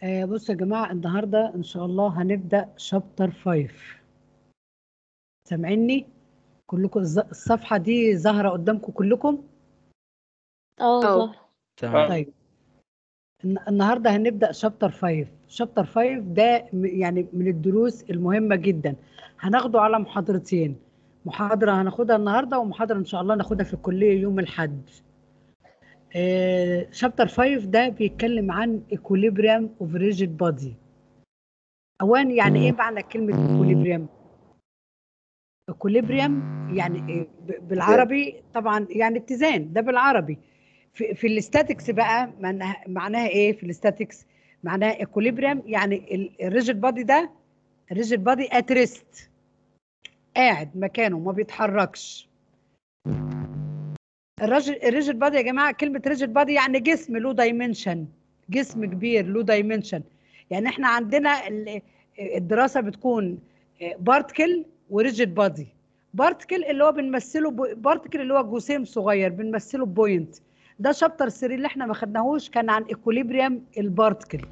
آه بصوا يا جماعة النهاردة إن شاء الله هنبدأ شابتر 5 سامعيني؟ كلكم الز- الصفحة دي ظاهرة قدامكم كلكم؟ اه أو. ظهر تمام طيب الن- النهاردة هنبدأ شابتر 5 شابتر 5 ده م- يعني من الدروس المهمة جدا هناخده على محاضرتين محاضرة هناخدها النهاردة ومحاضرة إن شاء الله ناخدها في الكلية يوم الأحد شابتر 5 ده بيتكلم عن equilibrium of rigid body اولا يعني ايه معنى كلمه equilibrium equilibrium يعني إيه ب- بالعربي طبعا يعني اتزان ده بالعربي في, في الاستاتيكس بقى معناها, معناها ايه في الاستاتيكس معناها equilibrium يعني الريجيد بادي ده الريجيد بادي ات ريست قاعد مكانه ما بيتحركش الراجل الريجيد بادي يا جماعه كلمه ريجيد بادي يعني جسم له دايمنشن جسم كبير له دايمنشن يعني احنا عندنا ال- الدراسه بتكون بارتكل وريجيد بادي بارتكل اللي هو بنمثله بارتكل اللي هو جسيم صغير بنمثله بوينت ده شابتر 3 اللي احنا ما خدناهوش كان عن ايكوليبريم البارتكل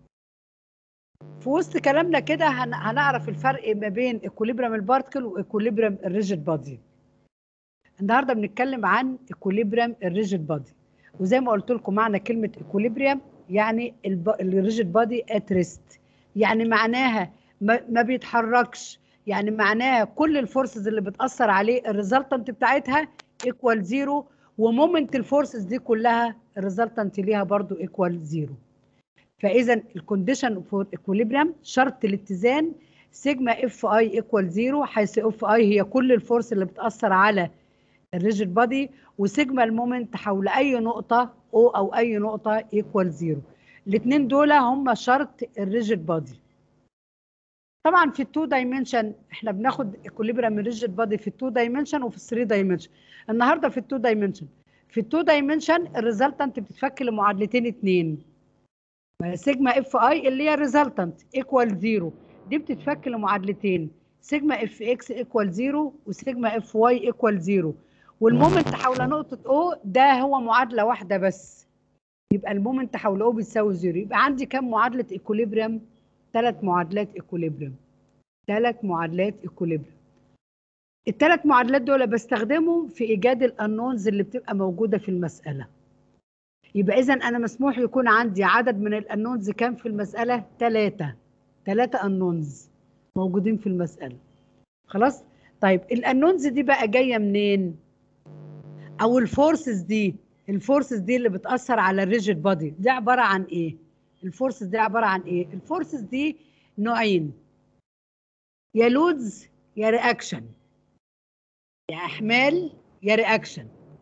في وسط كلامنا كده هن- هنعرف الفرق ما بين ايكوليبريم البارتكل وايكوليبريم الريجيد بادي النهارده بنتكلم عن ايكوليبريم الريجيد بادي وزي ما قلت لكم معنى كلمه ايكوليبريم يعني الريجيد بادي ات ريست يعني معناها ما, ما بيتحركش يعني معناها كل الفورسز اللي بتاثر عليه الريزلتنت بتاعتها ايكوال زيرو ومومنت الفورسز دي كلها الريزلتنت ليها برضو ايكوال زيرو فاذا الكونديشن فور ايكوليبريم شرط الاتزان سيجما اف اي ايكوال زيرو حيث اف اي هي كل الفورس اللي بتاثر على الريجيد بادي وسيجما المومنت حول اي نقطه او او اي نقطه ايكوال زيرو الاثنين دول هم شرط الريجيد بادي طبعا في التو دايمنشن احنا بناخد ايكوليبريم الريجيد بادي في التو دايمنشن وفي الثري دايمنشن النهارده في التو دايمنشن في التو دايمنشن الريزلتنت بتتفك لمعادلتين اتنين سيجما اف اي اللي هي الريزلتنت ايكوال زيرو دي بتتفك لمعادلتين سيجما اف اكس ايكوال زيرو وسيجما اف واي ايكوال زيرو والمومنت حول نقطة او ده هو معادلة واحدة بس يبقى المومنت حول او بيساوي زيرو يبقى عندي كم معادلة ايكوليبريم ثلاث معادلات ايكوليبريم ثلاث معادلات ايكوليبريم الثلاث معادلات دول بستخدمهم في ايجاد الانونز اللي بتبقى موجودة في المسألة يبقى اذا انا مسموح يكون عندي عدد من الانونز كام في المسألة ثلاثة ثلاثة انونز موجودين في المسألة خلاص طيب الانونز دي بقى جاية منين او الفورسز دي الفورسز دي اللي بتأثر على الريجيد بادي دي عبارة عن ايه الفورسز دي عبارة عن ايه الفورسز دي نوعين يا لودز يا رياكشن يا احمال يا رياكشن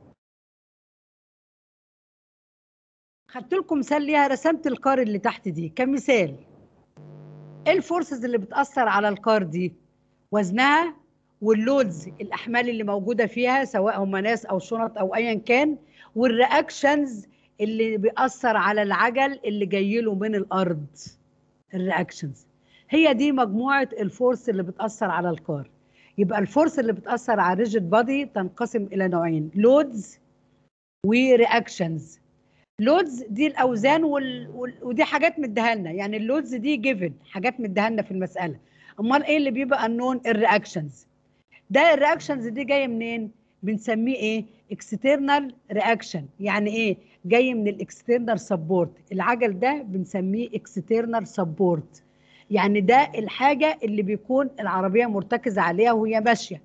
خدت لكم مثال ليها رسمت الكار اللي تحت دي كمثال ايه الفورسز اللي بتأثر على الكار دي وزنها واللودز الاحمال اللي موجوده فيها سواء هم ناس او شنط او ايا كان والرياكشنز اللي بيأثر على العجل اللي جاي له من الارض الرياكشنز هي دي مجموعه الفورس اللي بتأثر على الكار يبقى الفورس اللي بتأثر على الريجيد بادي تنقسم الى نوعين لودز ورياكشنز لودز دي الاوزان وال... وال... ودي حاجات مديها لنا يعني اللودز دي جيفن حاجات مديها لنا في المساله امال ايه اللي بيبقى النون الرياكشنز ده الرياكشنز دي جايه منين بنسميه ايه اكسترنال رياكشن يعني ايه جاي من الاكسترنال سبورت العجل ده بنسميه اكسترنال سبورت يعني ده الحاجه اللي بيكون العربيه مرتكزه عليها وهي ماشيه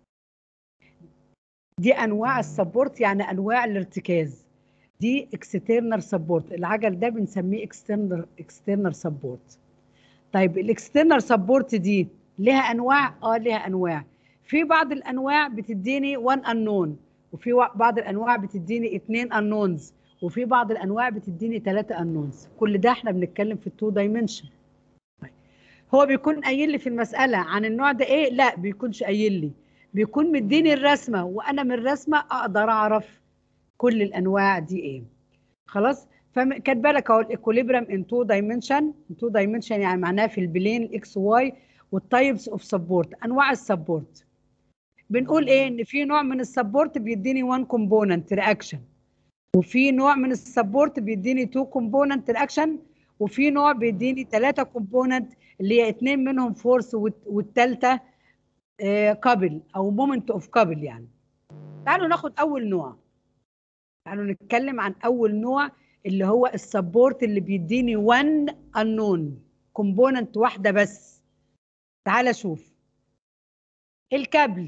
دي انواع السبورت يعني انواع الارتكاز دي اكسترنال سبورت العجل ده بنسميه اكسترنال اكسترنال سبورت طيب الاكسترنال سبورت دي لها انواع اه لها انواع في بعض الانواع بتديني 1 انون وفي وا- بعض الانواع بتديني 2 انونز وفي بعض الانواع بتديني 3 انونز كل ده احنا بنتكلم في التو دايمنشن هو بيكون قايل لي في المساله عن النوع ده ايه لا بيكونش قايل لي بيكون مديني الرسمه وانا من الرسمه اقدر اعرف كل الانواع دي ايه خلاص فكاتبه لك اهو الايكوليبريم ان تو دايمنشن ان تو دايمنشن يعني معناها في البلين الاكس واي والتايبس اوف سبورت انواع السبورت بنقول ايه ان في نوع من السبورت بيديني 1 كومبوننت رياكشن وفي نوع من السبورت بيديني 2 كومبوننت رياكشن وفي نوع بيديني ثلاثة كومبوننت اللي هي اتنين منهم فورس والثالثة كابل او مومنت اوف كابل يعني تعالوا ناخد اول نوع تعالوا نتكلم عن اول نوع اللي هو السبورت اللي بيديني 1 unknown كومبوننت واحده بس تعال شوف الكابل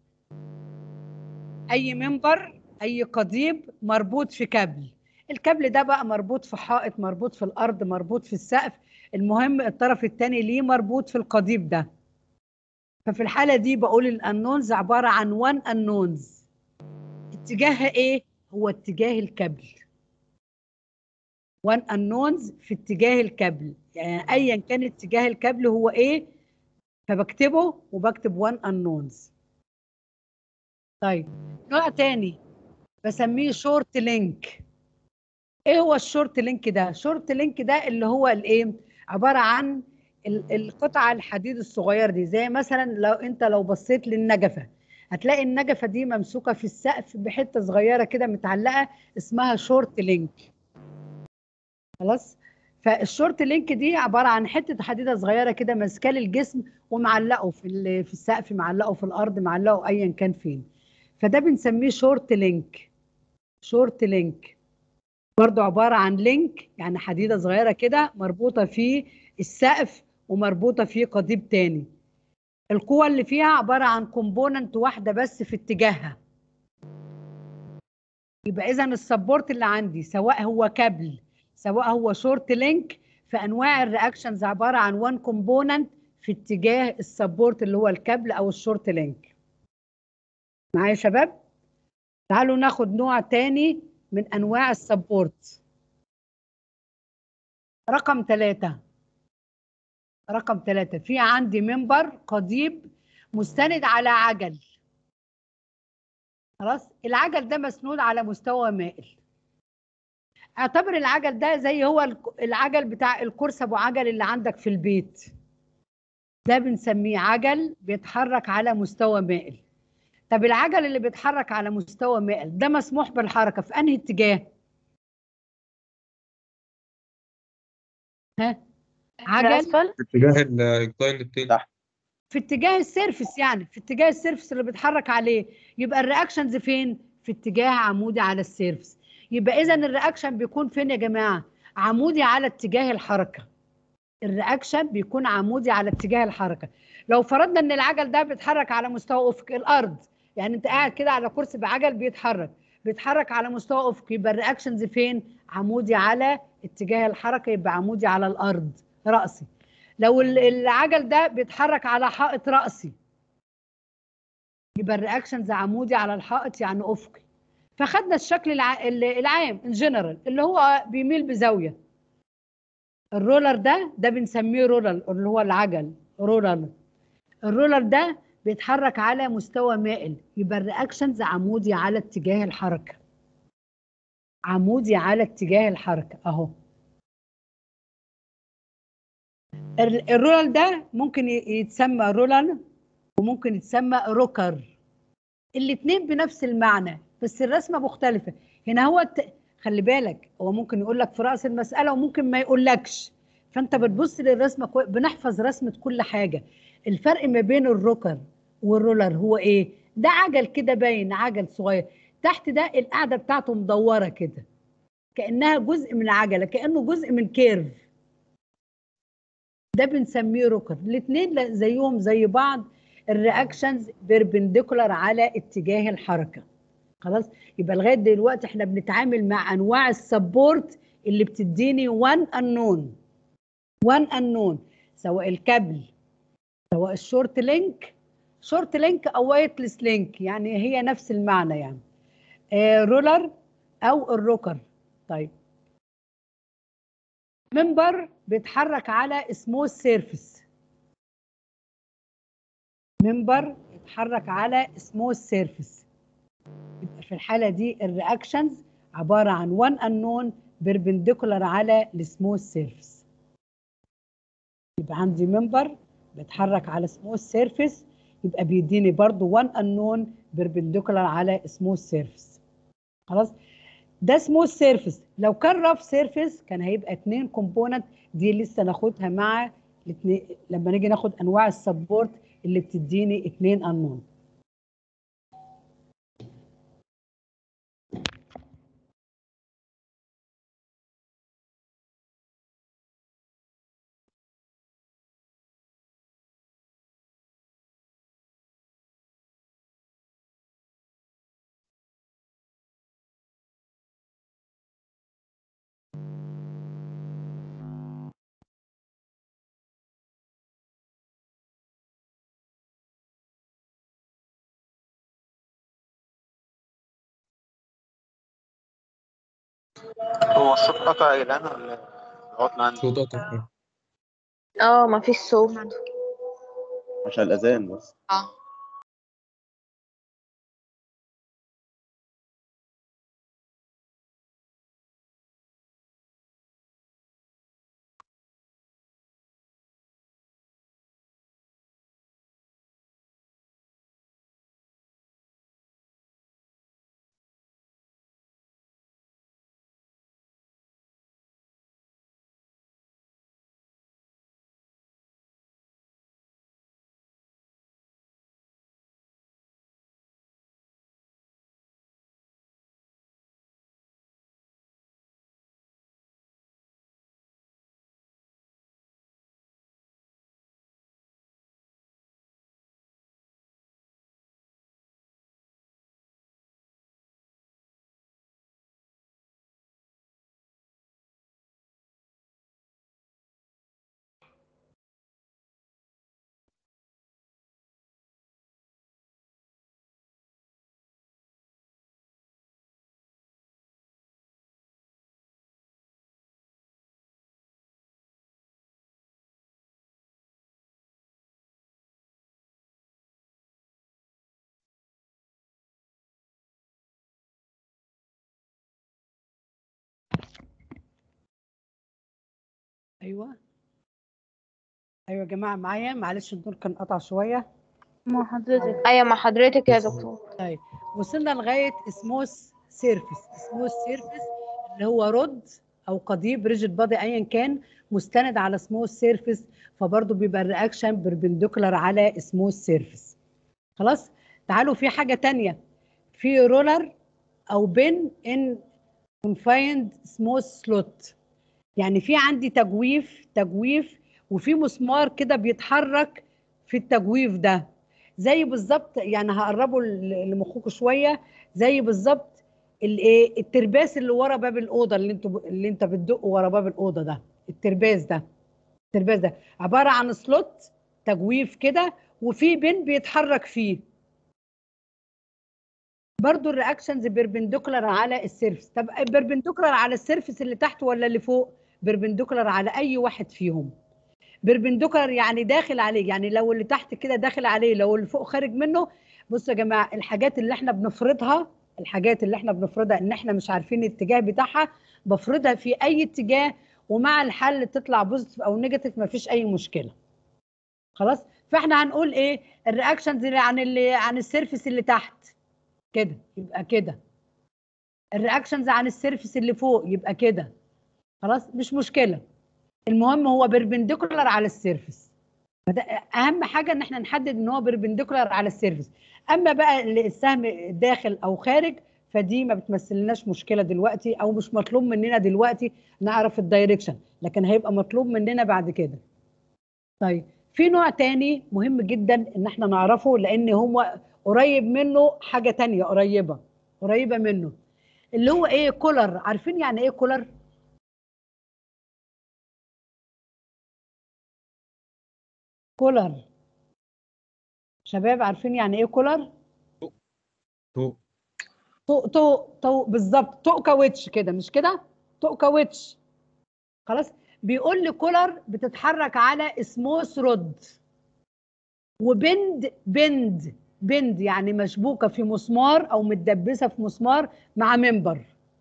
اي منبر اي قضيب مربوط في كابل الكابل ده بقى مربوط في حائط مربوط في الارض مربوط في السقف المهم الطرف الثاني ليه مربوط في القضيب ده ففي الحاله دي بقول الانونز عباره عن 1 انونز اتجاهها ايه هو اتجاه الكابل 1 انونز في اتجاه الكابل يعني ايا كان اتجاه الكابل هو ايه فبكتبه وبكتب 1 انونز طيب نوع تاني بسميه شورت لينك ايه هو الشورت لينك ده شورت لينك ده اللي هو الايه عباره عن القطعه الحديد الصغير دي زي مثلا لو انت لو بصيت للنجفه هتلاقي النجفه دي ممسوكه في السقف بحته صغيره كده متعلقه اسمها شورت لينك خلاص فالشورت لينك دي عباره عن حته حديده صغيره كده ماسكه الجسم ومعلقه في في السقف معلقه في الارض معلقه ايا كان فين فده بنسميه شورت لينك شورت لينك برضو عباره عن لينك يعني حديده صغيره كده مربوطه في السقف ومربوطه في قضيب تاني القوة اللي فيها عبارة عن كومبوننت واحدة بس في اتجاهها يبقى إذا السبورت اللي عندي سواء هو كابل سواء هو شورت لينك فأنواع الرياكشنز عبارة عن وان كومبوننت في اتجاه السبورت اللي هو الكابل أو الشورت لينك معايا يا شباب؟ تعالوا ناخد نوع تاني من أنواع السبورت رقم ثلاثة رقم ثلاثة في عندي منبر قضيب مستند على عجل خلاص العجل ده مسنود على مستوى مائل اعتبر العجل ده زي هو العجل بتاع الكرسي ابو عجل اللي عندك في البيت ده بنسميه عجل بيتحرك على مستوى مائل طب العجل اللي بيتحرك على مستوى مائل ده مسموح بالحركه في انهي اتجاه ها عجل في اتجاه الكلاين التاني تحت في اتجاه السيرفس يعني في اتجاه السيرفس اللي بيتحرك عليه يبقى الرياكشنز فين في اتجاه عمودي على السيرفس يبقى اذا الرياكشن بيكون فين يا جماعه عمودي على اتجاه الحركه الرياكشن بيكون عمودي على اتجاه الحركه لو فرضنا ان العجل ده بيتحرك على مستوى افق الارض يعني انت قاعد كده على كرسي بعجل بيتحرك بيتحرك على مستوى افقي يبقى الرياكشنز فين عمودي على اتجاه الحركه يبقى عمودي على الارض راسي لو العجل ده بيتحرك على حائط راسي يبقى الرياكشنز عمودي على الحائط يعني افقي فخدنا الشكل الع... العام ان جنرال اللي هو بيميل بزاويه الرولر ده ده بنسميه رولر اللي هو العجل رولر الرولر ده بيتحرك على مستوى مائل يبقى الرياكشنز عمودي على اتجاه الحركه عمودي على اتجاه الحركه اهو الرولر ده ممكن يتسمى رولر وممكن يتسمى روكر الاثنين بنفس المعنى بس الرسمه مختلفه هنا هو الت... خلي بالك هو ممكن يقول لك في راس المساله وممكن ما يقولكش فانت بتبص للرسمه كوي... بنحفظ رسمه كل حاجه الفرق ما بين الروكر والرولر هو ايه ده عجل كده باين عجل صغير تحت ده القاعده بتاعته مدوره كده كانها جزء من العجله كانه جزء من كيرف ده بنسميه روكر الاثنين زيهم زي بعض الرياكشنز بيربنديكولار على اتجاه الحركه خلاص يبقى لغايه دلوقتي احنا بنتعامل مع انواع السبورت اللي بتديني 1 انون 1 انون سواء الكابل سواء الشورت لينك شورت لينك او وايتلس لينك يعني هي نفس المعنى يعني آه رولر او الروكر طيب منبر بيتحرك على سموث سيرفيس منبر يتحرك على سموث سيرفيس يبقى في الحاله دي الرياكشنز عباره عن 1 انون بيربنديكولار على السموث سيرفيس يبقى عندي منبر بيتحرك على سموث سيرفيس يبقى بيديني برضو 1 انون بيربنديكولار على سموث سيرفيس خلاص ده سموث سيرفيس لو كان رف سيرفيس كان هيبقى اتنين كومبوننت دي لسه ناخدها مع الاتنين لما نيجي ناخد انواع السبورت اللي بتديني اتنين انون هو الصوت قطع يا جدعان ولا غلطنا عندي صوت قطع اه مفيش صوت عشان الأذان بس اه ايوه ايوه يا جماعه معايا معلش النور كان قطع شويه مع حضرتك ايوه مع حضرتك يا دكتور طيب وصلنا لغايه سموث سيرفيس سموث سيرفيس اللي هو رد او قضيب ريجيد بادي ايا كان مستند على سموث سيرفيس فبرضه بيبقى الرياكشن بربنديكولار على سموث سيرفيس خلاص تعالوا في حاجه تانية في رولر او بن ان confined سموث سلوت يعني في عندي تجويف تجويف وفي مسمار كده بيتحرك في التجويف ده زي بالظبط يعني هقربه ل- لمخكم شويه زي بالظبط الايه الترباس اللي ورا باب الاوضه اللي انتوا اللي انت بتدقه ورا باب الاوضه ده الترباس ده الترباس ده عباره عن سلوت تجويف كده وفي بن بيتحرك فيه برضو الرياكشنز بيربنديكولار على السيرفس طب بيربنديكولار على السيرفس اللي تحت ولا اللي فوق بيربنديكولار على اي واحد فيهم بيربنديكولار يعني داخل عليه يعني لو اللي تحت كده داخل عليه لو اللي فوق خارج منه بصوا يا جماعه الحاجات اللي احنا بنفرضها الحاجات اللي احنا بنفرضها ان احنا مش عارفين الاتجاه بتاعها بفرضها في اي اتجاه ومع الحل تطلع بوزيتيف او نيجاتيف مفيش اي مشكله خلاص فاحنا هنقول ايه الرياكشنز اللي عن اللي عن السيرفس اللي تحت كده يبقى كده الرياكشنز عن السيرفس اللي فوق يبقى كده خلاص مش مشكله المهم هو بيربنديكولار على السيرفس فده اهم حاجه ان احنا نحدد ان هو بيربنديكولار على السيرفس اما بقى اللي السهم داخل او خارج فدي ما بتمثلناش مشكله دلوقتي او مش مطلوب مننا دلوقتي نعرف الدايركشن لكن هيبقى مطلوب مننا بعد كده طيب في نوع تاني مهم جدا ان احنا نعرفه لان هو قريب منه حاجه تانية قريبه قريبه منه اللي هو ايه كولر عارفين يعني ايه كولر كولر شباب عارفين يعني ايه كولر فوق طوق طوق طوق بالظبط طوق كاوتش كده مش كده طوق كاوتش خلاص بيقول لي كولر بتتحرك على سموث رود وبند بند بند يعني مشبوكه في مسمار او متدبسه في مسمار مع منبر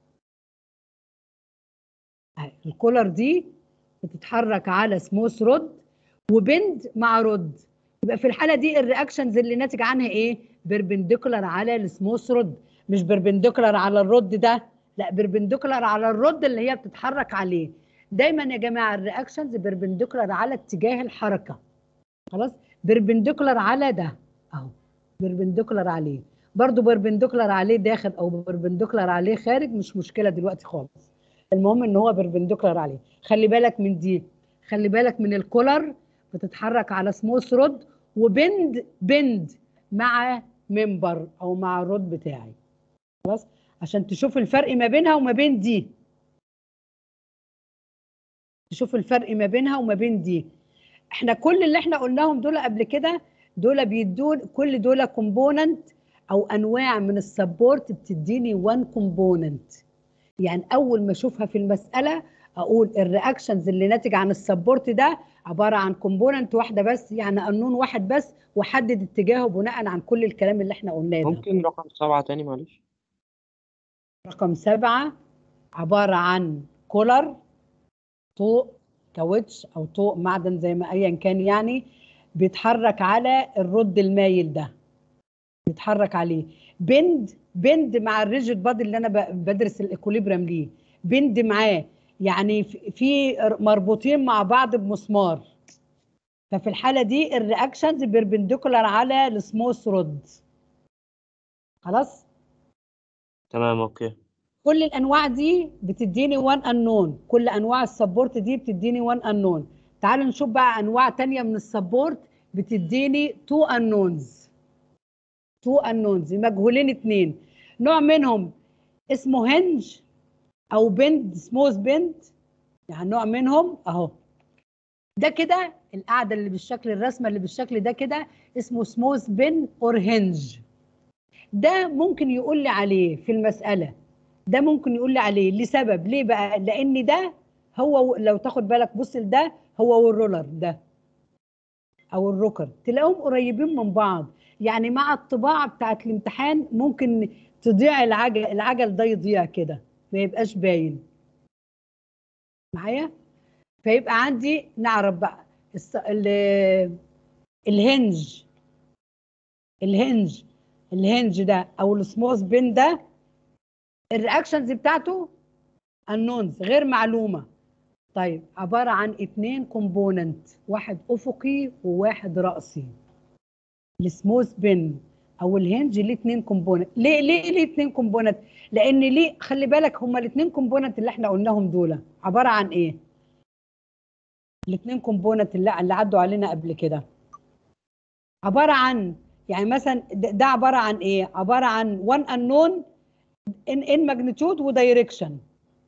أهي الكولر دي بتتحرك على سموث رود وبند مع رود يبقى في الحاله دي الرياكشنز اللي ناتج عنها ايه بيربنديكولار على السموث رود مش بيربنديكولار على الرود ده لا بيربنديكولار على الرد اللي هي بتتحرك عليه دايما يا جماعه الرياكشنز بيربنديكولار على اتجاه الحركه خلاص بيربنديكولار على ده اهو بيربنديكولار عليه برضو بيربنديكولار عليه داخل او بيربنديكولار عليه خارج مش مشكله دلوقتي خالص المهم ان هو بيربنديكولار عليه خلي بالك من دي خلي بالك من الكولر بتتحرك على سموث رود وبند بند مع ممبر او مع الرود بتاعي خلاص عشان تشوف الفرق ما بينها وما بين دي تشوف الفرق ما بينها وما بين دي احنا كل اللي احنا قلناهم دول قبل كده دول بيدون كل دول كومبوننت او انواع من السبورت بتديني وان كومبوننت يعني اول ما اشوفها في المساله اقول الرياكشنز اللي ناتج عن السبورت ده عباره عن كومبوننت واحده بس يعني قانون واحد بس واحدد اتجاهه بناء عن كل الكلام اللي احنا قلناه ده ممكن رقم سبعة تاني معلش رقم سبعة عبارة عن كولر طوق كاوتش أو طوق معدن زي ما أيا كان يعني بيتحرك على الرد المايل ده بيتحرك عليه بند بند مع الريجيد بادي اللي أنا ب- بدرس الإكوليبريم ليه بند معاه يعني في- في مربوطين مع بعض بمسمار ففي الحالة دي الرياكشنز بيربنديكولار على السموث رود خلاص تمام اوكي كل الانواع دي بتديني وان انون كل انواع السبورت دي بتديني وان انون تعالوا نشوف بقى انواع تانية من السبورت بتديني تو انونز تو انونز مجهولين اتنين نوع منهم اسمه هنج او بند سموث بند يعني نوع منهم اهو ده كده القاعده اللي بالشكل الرسمه اللي بالشكل ده كده اسمه سموث بن اور هنج ده ممكن يقول لي عليه في المساله ده ممكن يقول لي عليه لسبب ليه بقى لان ده هو لو تاخد بالك بص لده هو والرولر ده او الروكر تلاقيهم قريبين من بعض يعني مع الطباعه بتاعت الامتحان ممكن تضيع العجل العجل ده يضيع كده ما يبقاش باين معايا فيبقى عندي نعرف بقى الس- ال- الهنج الهنج الهنج ده او السموث بين ده الرياكشنز بتاعته النونز غير معلومه طيب عباره عن اتنين كومبوننت واحد افقي وواحد راسي السموث بين او الهنج ليه اتنين كومبوننت ليه ليه ليه اتنين كومبوننت لان ليه خلي بالك هما الاتنين كومبوننت اللي احنا قلناهم دول عباره عن ايه الاتنين كومبوننت اللي, اللي عدوا علينا قبل كده عباره عن يعني مثلا ده ده عباره عن ايه عباره عن وان unknown ان ان ماجنتيود ودايركشن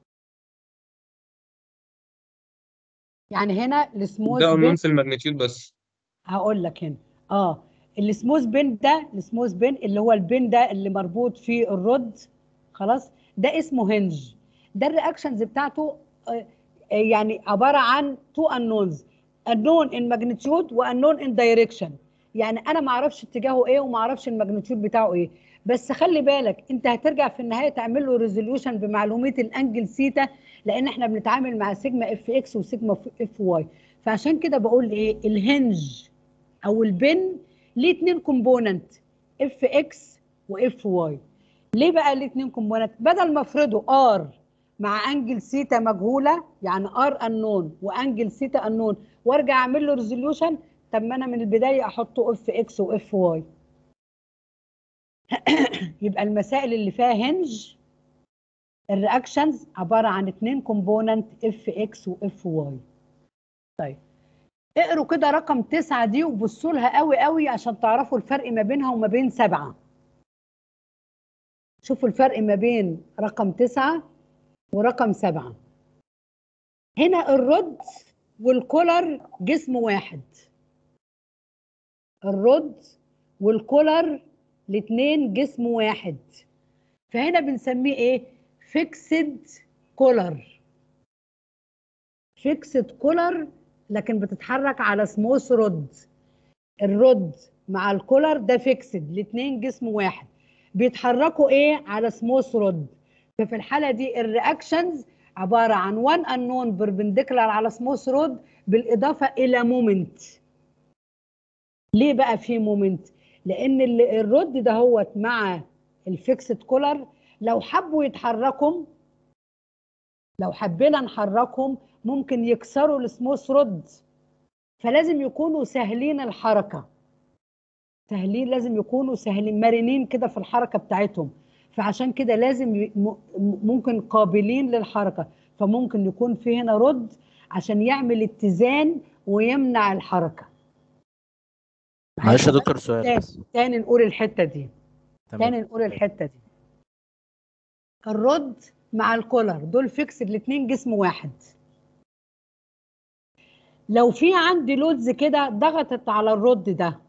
يعني هنا السموث ده بين قانون في الماجنتيود بس هقول لك هنا اه السموث بين ده السموث بين اللي هو البين ده اللي مربوط في الرد خلاص ده اسمه هنج ده الرياكشنز بتاعته آه، آه، يعني عباره عن تو انونز unknown ان ماجنتيود وانون ان دايركشن يعني انا ما اعرفش اتجاهه ايه وما اعرفش الماجنتيود بتاعه ايه بس خلي بالك انت هترجع في النهايه تعمل له ريزوليوشن بمعلوميه الانجل سيتا لان احنا بنتعامل مع سيجما اف اكس وسيجما اف واي فعشان كده بقول ايه الهنج او البن ليه اتنين كومبوننت اف اكس واف واي ليه بقى ليه اتنين كومبوننت بدل ما افرضه ار مع انجل سيتا مجهوله يعني ار انون وانجل سيتا انون وارجع اعمل له ريزوليوشن طب ما انا من البدايه احطه اف اكس واف واي يبقى المسائل اللي فيها هنج الرياكشنز عباره عن اتنين كومبوننت اف اكس واف واي طيب اقروا كده رقم تسعة دي وبصوا لها قوي قوي عشان تعرفوا الفرق ما بينها وما بين سبعة شوفوا الفرق ما بين رقم تسعة ورقم سبعة هنا الرد والكولر جسم واحد الرد والكولر الاتنين جسم واحد فهنا بنسميه ايه فيكسد كولر فيكسد كولر لكن بتتحرك على سموث رود الرد مع الكولر ده فيكسد الاتنين جسم واحد بيتحركوا ايه على سموث رود ففي الحاله دي الرياكشنز عباره عن وان انون بيربنديكولار على سموث رود بالاضافه الى مومنت ليه بقى في مومنت لان ال- الرد ده هو مع الفيكسد كولر لو حبوا يتحركوا لو حبينا نحركهم ممكن يكسروا السموث رود فلازم يكونوا سهلين الحركه سهلين لازم يكونوا سهلين مرنين كده في الحركه بتاعتهم فعشان كده لازم ي- م- م- ممكن قابلين للحركه فممكن يكون في هنا رد عشان يعمل اتزان ويمنع الحركه معلش يا دكتور سؤال تاني, بس تاني نقول الحته دي تمام تاني نقول الحته دي الرد مع الكولر دول فيكس الاتنين جسم واحد لو في عندي لودز كده ضغطت على الرد ده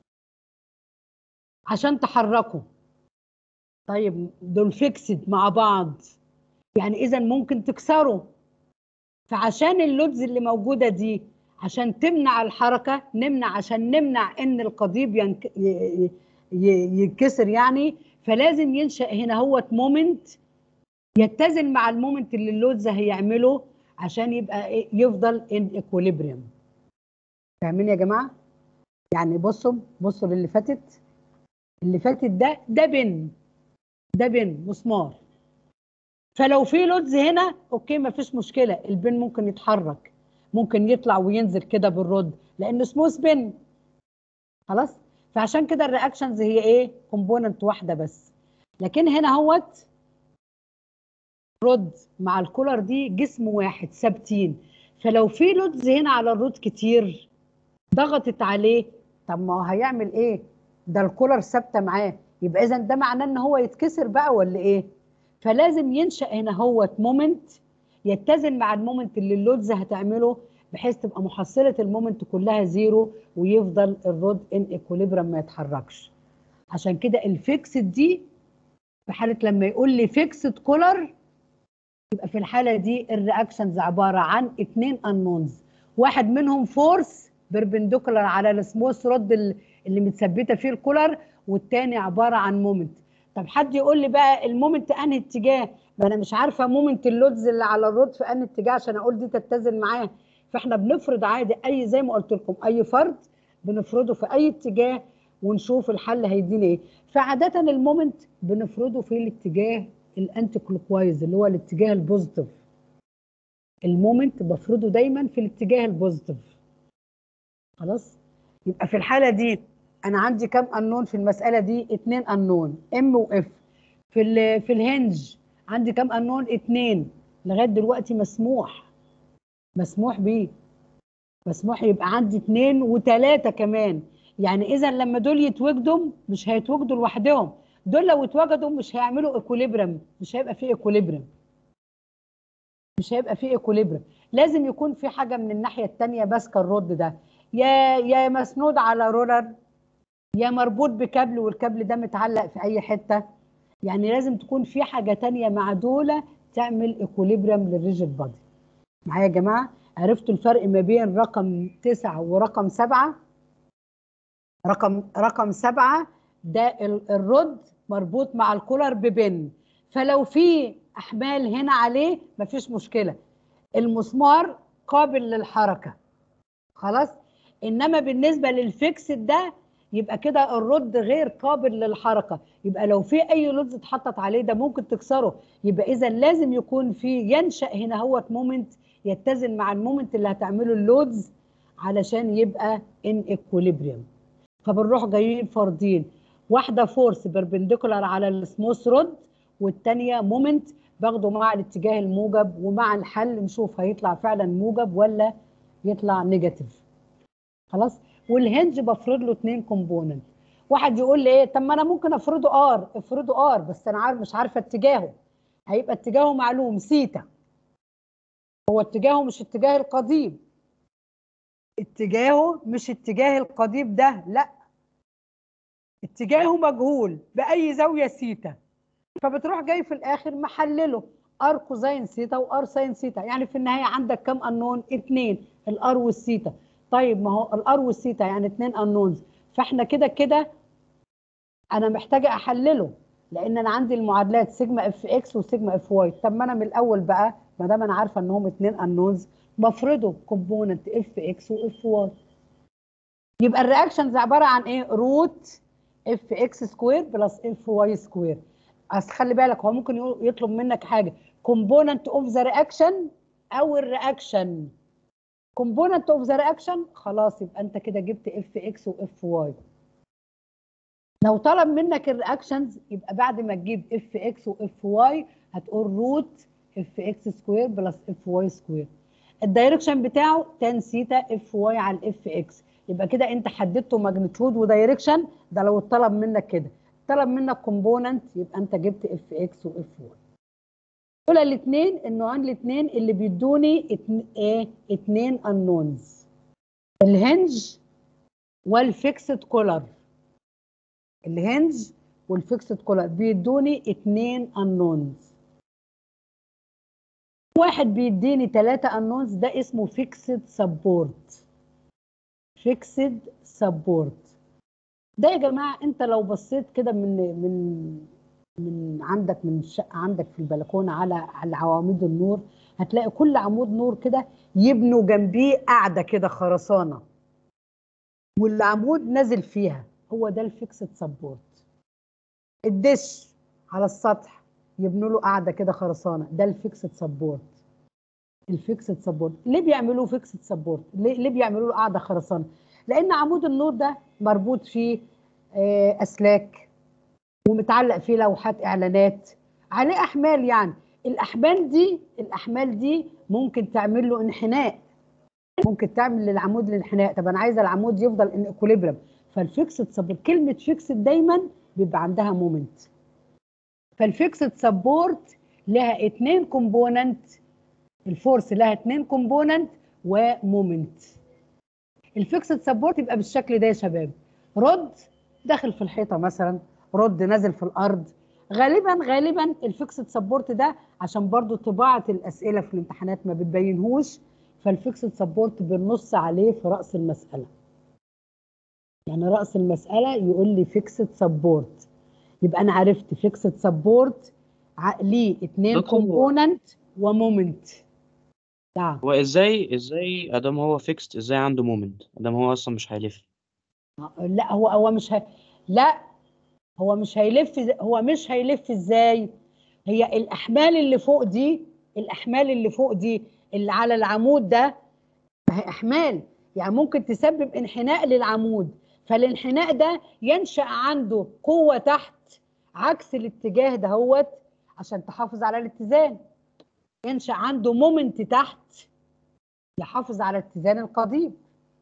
عشان تحركه طيب دول فيكسد مع بعض يعني اذا ممكن تكسره فعشان اللودز اللي موجوده دي عشان تمنع الحركه نمنع عشان نمنع ان القضيب ينك... ي... ي... ي- يتكسر يعني فلازم ينشا هنا هو مومنت يتزن مع المومنت اللي اللودز هيعمله عشان يبقى إيه؟ يفضل ان اكوليبريم فاهمين يا جماعه يعني بصوا بصوا للي فاتت اللي فاتت ده ده بن ده بن مسمار فلو في لودز هنا اوكي مفيش مشكله البن ممكن يتحرك ممكن يطلع وينزل كده بالرد لانه سموث بن خلاص فعشان كده الرياكشنز هي ايه كومبوننت واحده بس لكن هنا هوت رد مع الكولر دي جسم واحد ثابتين فلو في لودز هنا على الرود كتير ضغطت عليه طب ما هو هيعمل ايه ده الكولر ثابته معاه يبقى اذا ده معناه ان هو يتكسر بقى ولا ايه فلازم ينشا هنا هوت مومنت يتزن مع المومنت اللي اللودز هتعمله بحيث تبقى محصله المومنت كلها زيرو ويفضل الرود ان اكوليبرم ما يتحركش عشان كده الفيكسد دي في حاله لما يقول لي فيكسد كولر يبقى في الحاله دي الرياكشنز عباره عن اثنين انونز واحد منهم فورس بيربنديكولار على السموث رود ال- اللي متثبته فيه الكولر والتاني عباره عن مومنت طب حد يقول لي بقى المومنت انهي اتجاه ما انا مش عارفه مومنت اللودز اللي على الرود في انهي اتجاه عشان اقول دي تتزن معاه فاحنا بنفرض عادي اي زي ما قلت لكم اي فرض بنفرضه في اي اتجاه ونشوف الحل هيدينا ايه فعاده المومنت بنفرضه في الاتجاه الانتي كلوكوايز اللي هو الاتجاه البوزيتيف المومنت بفرضه دايما في الاتجاه البوزيتيف خلاص يبقى في الحاله دي انا عندي كام انون في المساله دي اتنين انون ام واف في ال في الهنج عندي كام انون اتنين لغايه دلوقتي مسموح مسموح بيه مسموح يبقى عندي اتنين وتلاته كمان يعني اذا لما دول يتوجدوا مش هيتوجدوا لوحدهم دول لو اتوجدوا مش هيعملوا ايكوليبرم مش هيبقى فيه ايكوليبرم مش هيبقى فيه ايكوليبرم لازم يكون في حاجه من الناحيه الثانيه ماسكه الرد ده يا يا مسنود على رولر يا مربوط بكابل والكابل ده متعلق في اي حته يعني لازم تكون في حاجه تانية مع دولة تعمل ايكوليبرم للريجيد بادي معايا يا جماعه عرفتوا الفرق ما بين رقم تسعة ورقم سبعة رقم رقم سبعة ده ال- الرد مربوط مع الكولر ببن فلو في احمال هنا عليه مفيش مشكله المسمار قابل للحركه خلاص انما بالنسبه للفيكس ده يبقى كده الرد غير قابل للحركه يبقى لو في اي لودز اتحطت عليه ده ممكن تكسره يبقى اذا لازم يكون في ينشا هنا هو مومنت يتزن مع المومنت اللي هتعمله اللودز علشان يبقى ان اكوليبريم فبنروح جايين فاردين واحده فورس بيربنديكولار على السموث رود والثانيه مومنت باخده مع الاتجاه الموجب ومع الحل نشوف هيطلع فعلا موجب ولا يطلع نيجاتيف خلاص والهنج بفرض له اثنين كومبوننت واحد يقول لي ايه طب ما انا ممكن افرضه ار افرضه ار بس انا عارف مش عارفه اتجاهه هيبقى اتجاهه معلوم سيتا هو اتجاهه مش اتجاه القضيب اتجاهه مش اتجاه القضيب ده لا اتجاهه مجهول باي زاويه سيتا فبتروح جاي في الاخر محلله ار كوزين سيتا وار ساين سيتا يعني في النهايه عندك كام انون اثنين الار والسيتا طيب ما هو الار والسيتا يعني اثنين انونز فاحنا كده كده انا محتاجه احلله لان انا عندي المعادلات سيجما اف اكس وسيجما اف واي طب ما انا من الاول بقى ما دام انا عارفه ان هم اثنين انونز بفرضه كومبوننت اف اكس واف واي يبقى الرياكشنز عباره عن ايه روت اف اكس سكوير بلس اف واي سكوير اصل خلي بالك هو ممكن يقول- يطلب منك حاجه كومبوننت اوف ذا رياكشن او الرياكشن كومبوننت اوف ذا رياكشن خلاص يبقى انت كده جبت اف اكس واف واي لو طلب منك الرياكشنز يبقى بعد ما تجيب اف اكس واف واي هتقول روت اف اكس سكوير بلس اف واي سكوير الدايركشن بتاعه تان سيتا اف واي على الاف اكس يبقى كده انت حددته ماجنتيود ودايركشن ده لو اتطلب منك كده طلب منك كومبوننت يبقى انت جبت اف اكس واف واي دول الاثنين النوعين الاثنين اللي بيدوني اتن- ايه اتنين انونز الهنج والفيكسد كولر الهنج والفيكسد كولر بيدوني اتنين انونز واحد بيديني ثلاثة انونز ده اسمه فيكسد سبورت فيكسد سبورت ده يا جماعة انت لو بصيت كده من من من عندك من الشقة عندك في البلكونة على على عواميد النور هتلاقي كل عمود نور كده يبنوا جنبيه قاعدة كده خرسانة والعمود نازل فيها هو ده الفيكسد سبورت الدش على السطح يبنوا له قاعده كده خرسانه ده الفيكسد سبورت الفيكسد سبورت ليه بيعملوه فيكسد سبورت ليه ليه بيعملوا له قاعده خرسانه لان عمود النور ده مربوط فيه آه، اسلاك ومتعلق فيه لوحات اعلانات عليه احمال يعني الاحمال دي الاحمال دي ممكن تعمل له انحناء ممكن تعمل للعمود الانحناء طب انا عايزه العمود يفضل ان اكوليبرم فالفيكسد سبورت كلمه فيكسد دايما بيبقى عندها مومنت فالفيكسد سبورت لها اتنين كومبوننت الفورس لها اتنين كومبوننت ومومنت الفيكسد سبورت يبقى بالشكل ده يا شباب رد داخل في الحيطه مثلا رد نازل في الارض غالبا غالبا الفيكسد سبورت ده عشان برضو طباعه الاسئله في الامتحانات ما بتبينهوش فالفيكسد سبورت بنص عليه في راس المساله يعني راس المساله يقول لي فيكسد سبورت يبقى انا عرفت فيكسد سبورت ليه اتنين دكتور، هو- كومبوننت ومومنت نعم هو ازاي ازاي ادام هو فيكست ازاي عنده مومنت ادام هو اصلا مش هيلف لا هو هو مش هي... لا هو مش هيلف ز- هو مش هيلف ازاي هي الاحمال اللي فوق دي الاحمال اللي فوق دي اللي على العمود ده ما هي احمال يعني ممكن تسبب انحناء للعمود فالانحناء ده ينشأ عنده قوة تحت عكس الاتجاه دهوت عشان تحافظ على الاتزان ينشأ عنده مومنت تحت يحافظ على اتزان القضيب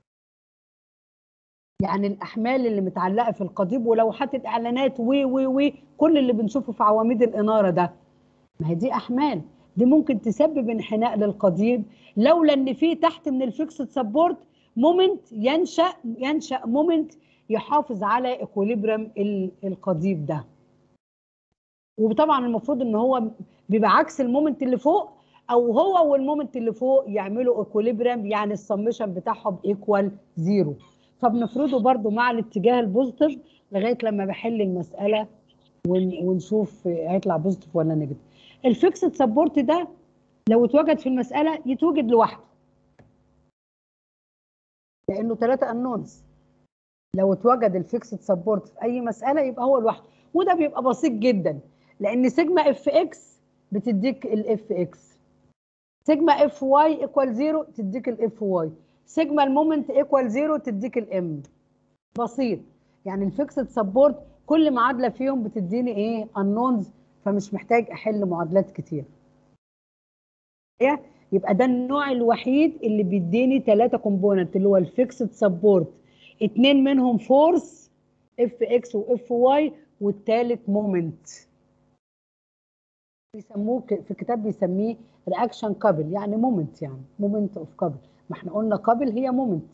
يعني الاحمال اللي متعلقه في القضيب ولوحات الاعلانات و و و كل اللي بنشوفه في عواميد الاناره ده ما هي دي احمال دي ممكن تسبب انحناء للقضيب لولا ان في تحت من الفيكسد سبورت مومنت ينشا ينشا مومنت يحافظ على اكوليبرم القضيب ده وطبعا المفروض ان هو بيبقى عكس المومنت اللي فوق او هو والمومنت اللي فوق يعملوا اكوليبرم يعني السمشن بتاعهم ايكوال زيرو فبنفرضه برضو مع الاتجاه البوزيتيف لغايه لما بحل المساله ون- ونشوف هيطلع بوزيتيف ولا نيجاتيف الفيكسد سبورت ده لو اتوجد في المساله يتوجد لوحده لانه ثلاثه انونز لو اتوجد الفيكسد سبورت في اي مساله يبقى هو لوحده وده بيبقى بسيط جدا لان سيجما اف اكس بتديك الاف اكس سيجما اف واي ايكوال زيرو تديك الاف واي سيجما المومنت ايكوال زيرو تديك الام بسيط يعني الفيكسد سبورت كل معادله فيهم بتديني ايه انونز فمش محتاج احل معادلات كتير إيه؟ يبقى ده النوع الوحيد اللي بيديني ثلاثه كومبوننت اللي هو الفيكسد سبورت اتنين منهم فورس اف اكس واف واي والثالث مومنت بيسموه ك- في الكتاب بيسميه رياكشن كابل يعني مومنت يعني مومنت اوف كابل ما احنا قلنا كابل هي مومنت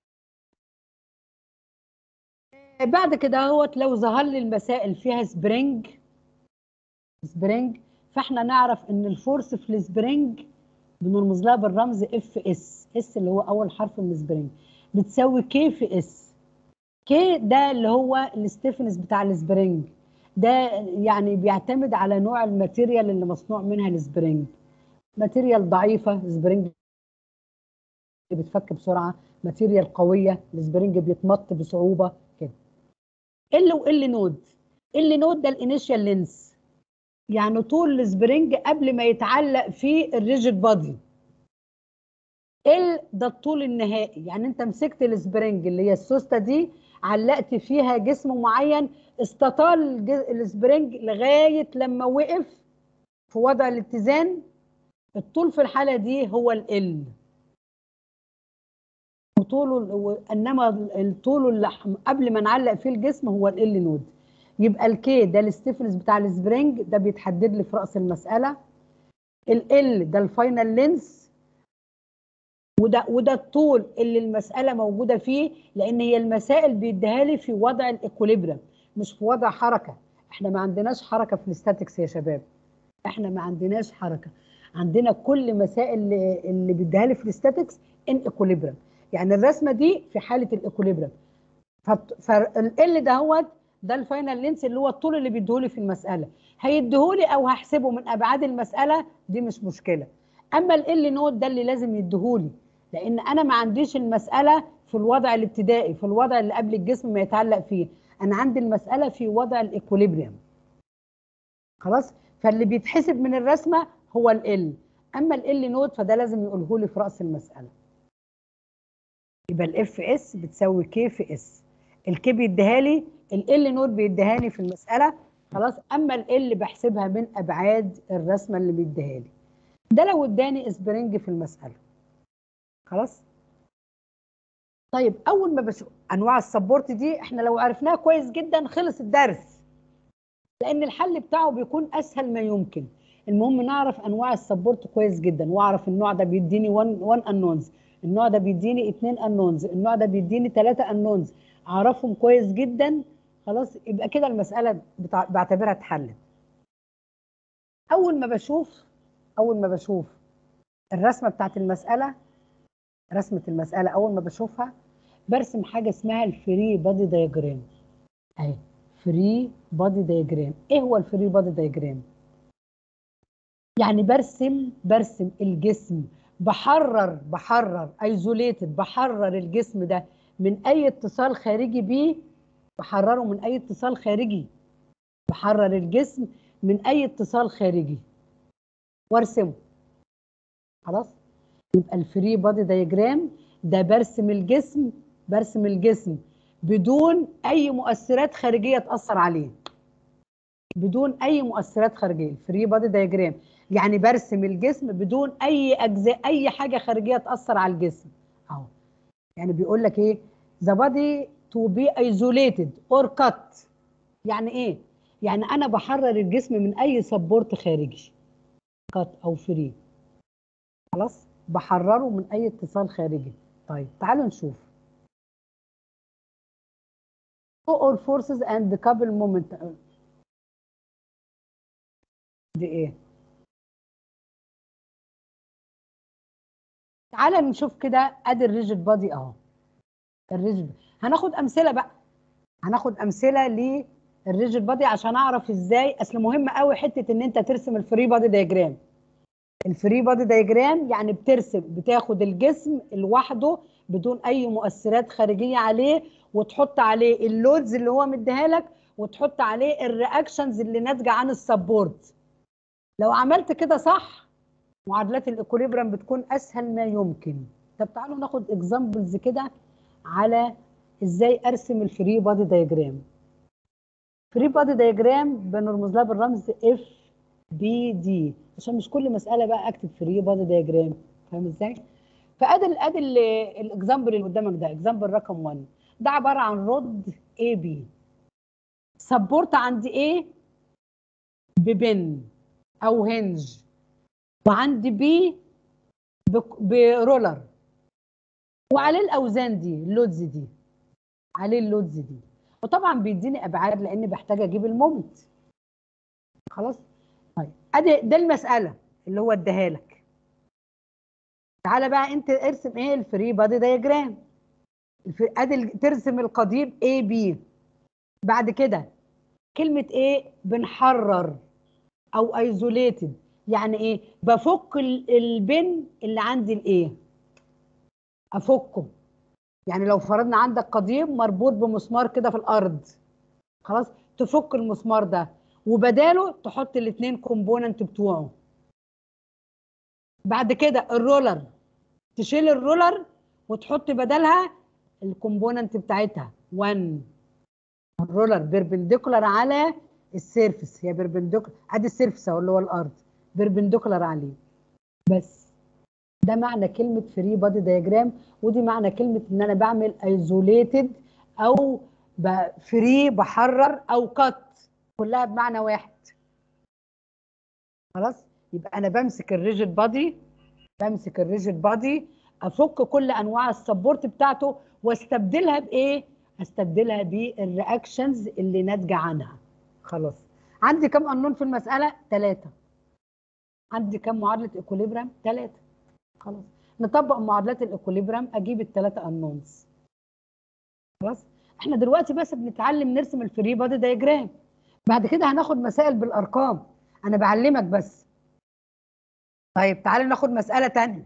بعد كده اهوت لو ظهر لي المسائل فيها سبرينج سبرينج فاحنا نعرف ان الفورس في السبرينج بنرمز لها بالرمز اف اس اس اللي هو اول حرف من السبرينج بتساوي كي في اس كي ده اللي هو الستيفنس بتاع السبرينج ده يعني بيعتمد على نوع الماتيريال اللي مصنوع منها السبرينج ماتيريال ضعيفه سبرينج بتفك بسرعه ماتيريال قويه السبرينج بيتمط بصعوبه كده ال وال نود ال نود ده الانيشال لينس يعني طول السبرينج قبل ما يتعلق في الريجيد بادي ال ده الطول النهائي يعني انت مسكت السبرينج اللي هي السوسته دي علقت فيها جسم معين استطال الج- السبرينج لغايه لما وقف في وضع الاتزان الطول في الحاله دي هو ال وطوله ال- انما الطول اللي ح- قبل ما نعلق فيه الجسم هو ال نود يبقى الكي ده الستيفنس بتاع السبرينج ده بيتحدد لي في راس المساله ال ده الفاينل لينس وده وده الطول اللي المساله موجوده فيه لان هي المسائل بيديها لي في وضع الاكوليبرم مش في وضع حركه احنا ما عندناش حركه في الاستاتكس يا شباب احنا ما عندناش حركه عندنا كل مسائل اللي, اللي بيديها لي في الاستاتكس ان اكوليبرم يعني الرسمه دي في حاله الاكوليبرم فال ده هو ده الفاينل لينس اللي هو الطول اللي بيديهولي في المساله هيديهولي او هحسبه من ابعاد المساله دي مش مشكله اما ال نوت ده اللي لازم يديهولي لان انا ما عنديش المساله في الوضع الابتدائي في الوضع اللي قبل الجسم ما يتعلق فيه انا عندي المساله في وضع الاكوليبريم خلاص فاللي بيتحسب من الرسمه هو ال اما ال نوت فده لازم يقوله لي في راس المساله يبقى الاف اس بتساوي كي في اس الكي بيديها لي ال نوت بيديها لي في المساله خلاص اما ال بحسبها من ابعاد الرسمه اللي بيديها لي ده لو اداني اسبرنج في المساله خلاص طيب اول ما بشوف انواع السبورت دي احنا لو عرفناها كويس جدا خلص الدرس لان الحل بتاعه بيكون اسهل ما يمكن المهم نعرف انواع السبورت كويس جدا واعرف النوع ده بيديني 1 1 انونز النوع ده بيديني 2 انونز النوع ده بيديني 3 انونز اعرفهم كويس جدا خلاص يبقى كده المساله بتع... بعتبرها اتحلت اول ما بشوف اول ما بشوف الرسمه بتاعت المساله رسمه المساله اول ما بشوفها برسم حاجه اسمها الفري بادي دايجرام اهي فري بادي دايجرام ايه هو الفري بادي دايجرام يعني برسم برسم الجسم بحرر بحرر ايزوليتد بحرر الجسم ده من اي اتصال خارجي بيه بحرره من اي اتصال خارجي بحرر الجسم من اي اتصال خارجي وارسمه خلاص يبقى الفري بادي دايجرام ده برسم الجسم برسم الجسم بدون اي مؤثرات خارجيه تاثر عليه بدون اي مؤثرات خارجيه الفري بادي دايجرام يعني برسم الجسم بدون اي اجزاء اي حاجه خارجيه تاثر على الجسم اهو يعني بيقول لك ايه the body to be isolated or cut يعني ايه يعني انا بحرر الجسم من اي سبورت خارجي كات او فري خلاص بحرره من اي اتصال خارجي طيب تعالوا نشوف or forces and couple moment دي ايه تعالى نشوف كده ادي الريجيد بادي اهو الريجيد هناخد امثله بقى هناخد امثله للريجيد بادي عشان اعرف ازاي اصل مهم قوي حته ان انت ترسم الفري بادي دايجرام الفري بادي دايجرام يعني بترسم بتاخد الجسم لوحده بدون اي مؤثرات خارجيه عليه وتحط عليه اللودز اللي هو مديها لك وتحط عليه الرياكشنز اللي ناتجه عن السبورت لو عملت كده صح معادلات الاكوليبرم بتكون اسهل ما يمكن طب تعالوا ناخد اكزامبلز كده على ازاي ارسم الفري بادي دايجرام فري بادي دايجرام بنرمز لها بالرمز اف بي دي عشان مش كل مساله بقى اكتب فري بادي دايجرام فاهم ازاي فادي ادي الاكزامبل اللي قدامك ده اكزامبل رقم 1 ده عباره عن رد اي بي سبورت عندي ايه ببن او هنج وعندي بي برولر وعليه الاوزان دي اللودز دي عليه اللودز دي وطبعا بيديني ابعاد لان بحتاج اجيب المومنت خلاص طيب ادي ده المساله اللي هو اداها لك تعالى بقى انت ارسم ايه الفري بادي دايجرام ادي ترسم القضيب اي بي بعد كده كلمه ايه بنحرر او ايزوليتد يعني ايه بفك البن اللي عندي الايه افكه يعني لو فرضنا عندك قضيب مربوط بمسمار كده في الارض خلاص تفك المسمار ده وبداله تحط الاثنين كومبوننت بتوعه بعد كده الرولر تشيل الرولر وتحط بدلها الكومبوننت بتاعتها 1 الرولر بيربنديكولار على السيرفس هي بيربنديكولار ادي السيرفس اهو اللي هو الارض بيربنديكولار عليه بس ده معنى كلمه فري بادي دايجرام ودي معنى كلمه ان انا بعمل ايزوليتد او فري بحرر او كات كلها بمعنى واحد خلاص يبقى انا بمسك الريجيد بادي بمسك الريجيد بادي افك كل انواع السبورت بتاعته واستبدلها بايه استبدلها بالرياكشنز اللي ناتجه عنها خلاص عندي كم قانون في المساله ثلاثه عندي كم معادله ايكوليبرام ثلاثه خلاص نطبق معادلات الايكوليبرام اجيب الثلاثه انونز خلاص احنا دلوقتي بس بنتعلم نرسم الفري بادي دايجرام بعد كده هناخد مسائل بالارقام انا بعلمك بس طيب تعالى ناخد مساله ثانيه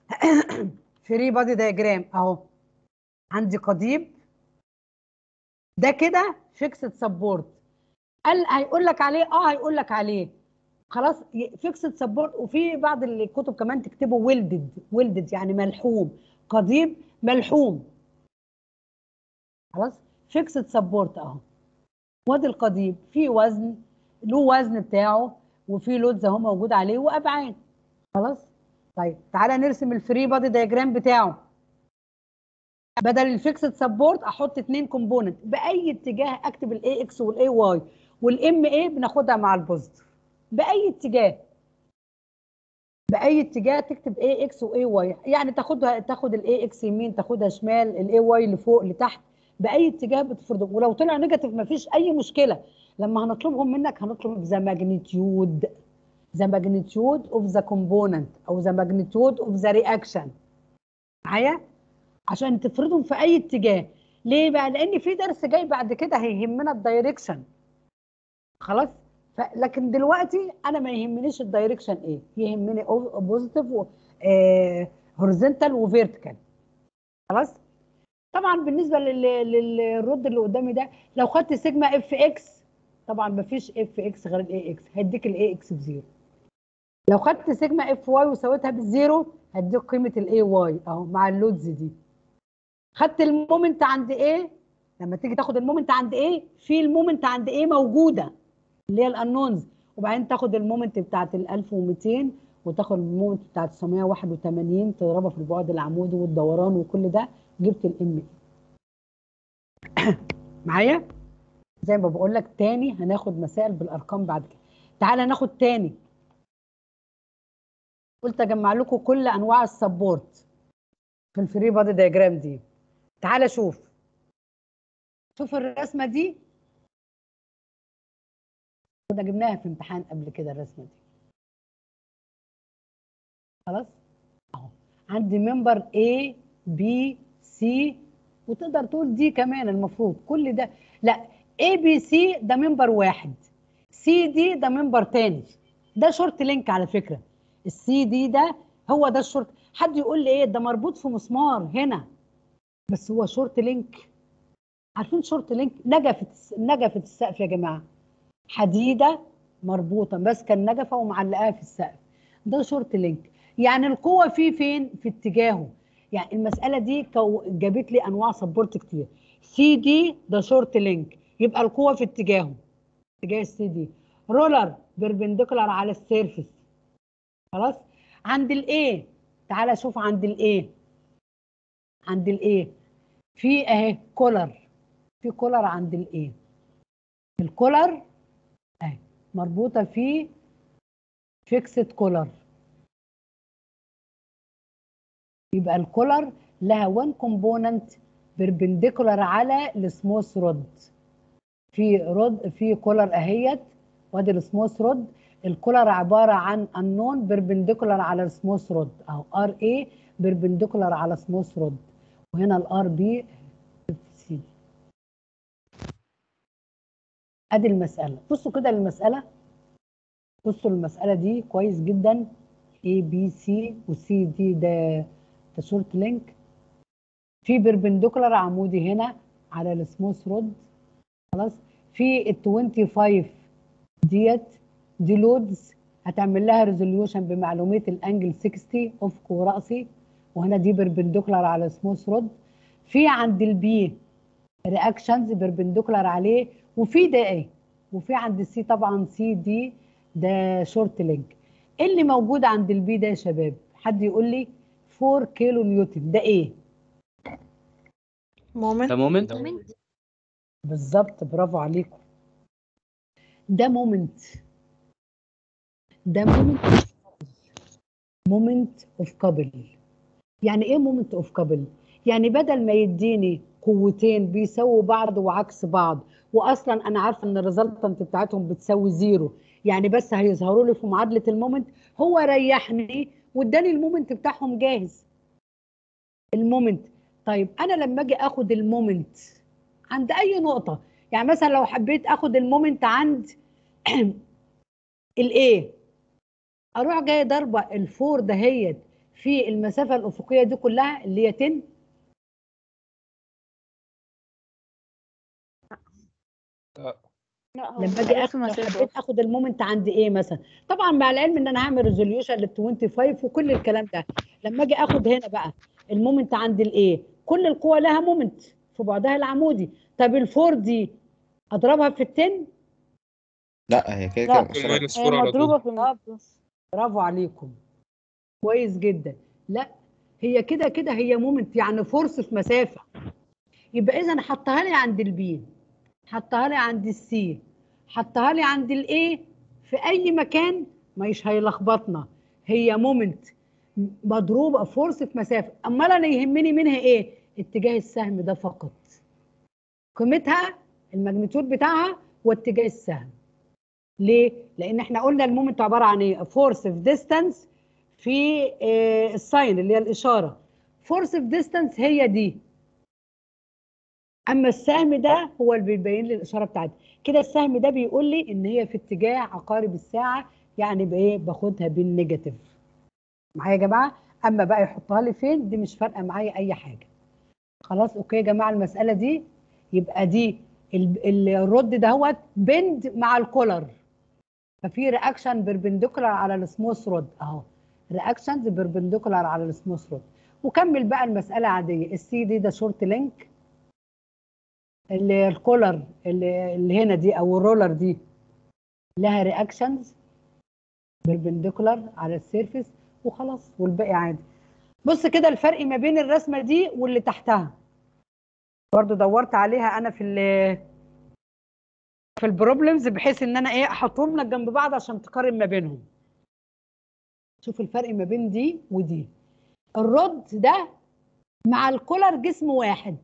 فري بادي دايجرام اهو عندي قضيب ده كده فيكسد سبورت قال هيقول لك عليه اه هيقول لك عليه خلاص فيكسد سبورت وفي بعض الكتب كمان تكتبه ويلدد ويلدد يعني ملحوم قضيب ملحوم خلاص فيكسد سبورت اهو وادي القضيب فيه وزن له وزن بتاعه وفي لودز اهو موجود عليه وابعاد خلاص طيب تعالى نرسم الفري بادي دايجرام بتاعه بدل الفيكسد سبورت احط اثنين كومبوننت باي اتجاه اكتب الاي اكس والاي واي والام اي بناخدها مع البوزيتيف باي اتجاه باي اتجاه تكتب اي اكس واي واي يعني تاخدها تاخد الاي اكس يمين تاخدها شمال الاي واي لفوق لتحت باي اتجاه بتفرضه ولو طلع نيجاتيف مفيش اي مشكله لما هنطلبهم منك هنطلب ذا ماجنتيود ذا ماجنتيود اوف ذا كومبوننت او ذا ماجنتيود اوف ذا رياكشن معايا عشان تفرضهم في اي اتجاه ليه بقى لان في درس جاي بعد كده هيهمنا الدايركشن خلاص ف... لكن دلوقتي انا ما يهمنيش الدايركشن ايه يهمني بوزيتيف هوريزونتال وفيرتيكال خلاص طبعا بالنسبه لل... للرد اللي قدامي ده لو خدت سيجما اف اكس طبعا ما فيش اف اكس غير الاي اكس هيديك الاي اكس بزيرو لو خدت سيجما اف واي وسويتها بالزيرو هديك قيمه الاي واي اهو مع اللودز دي خدت المومنت عند ايه لما تيجي تاخد المومنت عند ايه في المومنت عند ايه موجوده اللي هي الانونز وبعدين تاخد المومنت بتاعت ال 1200 وتاخد المومنت بتاعت 981 تضربها في البعد العمودي والدوران وكل ده جبت الام معايا زي ما بقول لك تاني هناخد مسائل بالارقام بعد كده تعالى ناخد تاني قلت اجمع لكم كل انواع السبورت في الفري بادي دايجرام دي تعالى شوف شوف الرسمه دي كنا جبناها في امتحان قبل كده الرسمه دي خلاص اهو عندي ممبر A B C وتقدر تقول دي كمان المفروض كل ده لا A B C ده ممبر واحد C دي ده ممبر تاني ده شورت لينك على فكره السي دي ده هو ده الشورت حد يقول لي ايه ده مربوط في مسمار هنا بس هو شورت لينك عارفين شورت لينك نجفت نجفت السقف يا جماعه حديده مربوطه ماسكه النجفه ومعلقاها في السقف ده شورت لينك يعني القوه فيه فين في اتجاهه يعني المساله دي كو جابت لي انواع سبورت كتير سي دي ده شورت لينك يبقى القوه في اتجاهه اتجاه السي دي رولر بيربنديكولار على السيرفيس خلاص عند الايه تعالى شوف عند الايه عند الايه في اهي كولر في كولر عند الايه الكولر اهي مربوطه في فيكسد كولر يبقى الكولر لها وان كومبوننت بيربنديكولار على السموث رود في رود في كولر اهيت وادي السموث رود الكولر عباره عن انون بيربنديكولار على السموث رود اهو ار اي بيربنديكولار على سموث رود وهنا الار بي سي ادي المساله بصوا كده للمساله بصوا المساله دي كويس جدا A B C وC دي ده ده شورت لينك في بيربنديكولار عمودي هنا على السموث رود خلاص في ال 25 ديت دي لودز هتعمل لها ريزوليوشن بمعلومات الانجل 60 افق وراسي وهنا دي بربنديكولار على سموث رود في عند البي رياكشنز بربنديكولار عليه وفي ده ايه وفي عند السي طبعا سي دي ده شورت لينك ايه اللي موجود عند البي ده يا شباب حد يقول لي 4 كيلو نيوتن ده ايه مومنت ده مومنت بالظبط برافو عليكم ده مومنت ده مومنت مومنت اوف كابل يعني ايه مومنت اوف كابل يعني بدل ما يديني قوتين بيساووا بعض وعكس بعض واصلا انا عارفه ان الريزلتنت بتاعتهم بتساوي زيرو يعني بس هيظهروا لي في معادله المومنت هو ريحني واداني المومنت بتاعهم جاهز المومنت طيب انا لما اجي اخد المومنت عند اي نقطه يعني مثلا لو حبيت اخد المومنت عند الايه اروح جايه ضاربه الفور دهيت في المسافه الافقيه دي كلها اللي هي 10 لا هو لما مش اجي عارف اخد لو المسافة حبيت اخد المومنت عند ايه مثلا طبعا مع العلم ان انا هعمل ريزوليوشن لل 25 وكل الكلام ده لما اجي اخد هنا بقى المومنت عند الايه كل القوى لها مومنت في بعدها العمودي طب الفور دي اضربها في التن لا هي كده لا. كده مقصرة. ماينس هي 4 على مضروبة طول في النص برافو عليكم كويس جدا لا هي كده كده هي مومنت يعني فورس في مسافه يبقى اذا حطها لي عند البي حطها لي عند السي حطها لي عند الايه في اي مكان مش هيلخبطنا هي مومنت مضروبه فورس في مسافه امال انا يهمني منها ايه اتجاه السهم ده فقط قيمتها الماجنتيود بتاعها واتجاه السهم ليه لان احنا قلنا المومنت عباره عن ايه فورس في ديستانس في آه، الساين اللي هي الاشاره فورس في ديستانس هي دي اما السهم ده هو اللي بيبين لي الاشاره بتاعتي كده السهم ده بيقول لي ان هي في اتجاه عقارب الساعه يعني بايه باخدها بالنيجاتيف معايا يا جماعه اما بقى يحطها لي فين دي مش فارقه معايا اي حاجه خلاص اوكي يا جماعه المساله دي يبقى دي ال- ال- الرد دهوت بند مع الكولر ففي رياكشن بيربنديكولار على السموث رود اهو رياكشنز بيربنديكولار على السموث رود وكمل بقى المساله عاديه السي دي ده شورت لينك اللي الكولر اللي, اللي هنا دي او الرولر دي لها رياكشنز بيربنديكولار على السيرفيس وخلاص والباقي عادي بص كده الفرق ما بين الرسمه دي واللي تحتها برضو دورت عليها انا في ال في البروبلمز بحيث ان انا ايه احطهم لك جنب بعض عشان تقارن ما بينهم شوف الفرق ما بين دي ودي الرد ده مع الكولر جسم واحد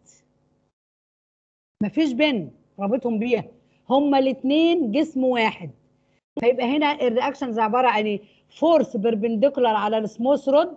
مفيش بين رابطهم بيها هما الاثنين جسم واحد فيبقى هنا الرياكشنز عباره عن ايه فورس بيربنديكولار على السموث رود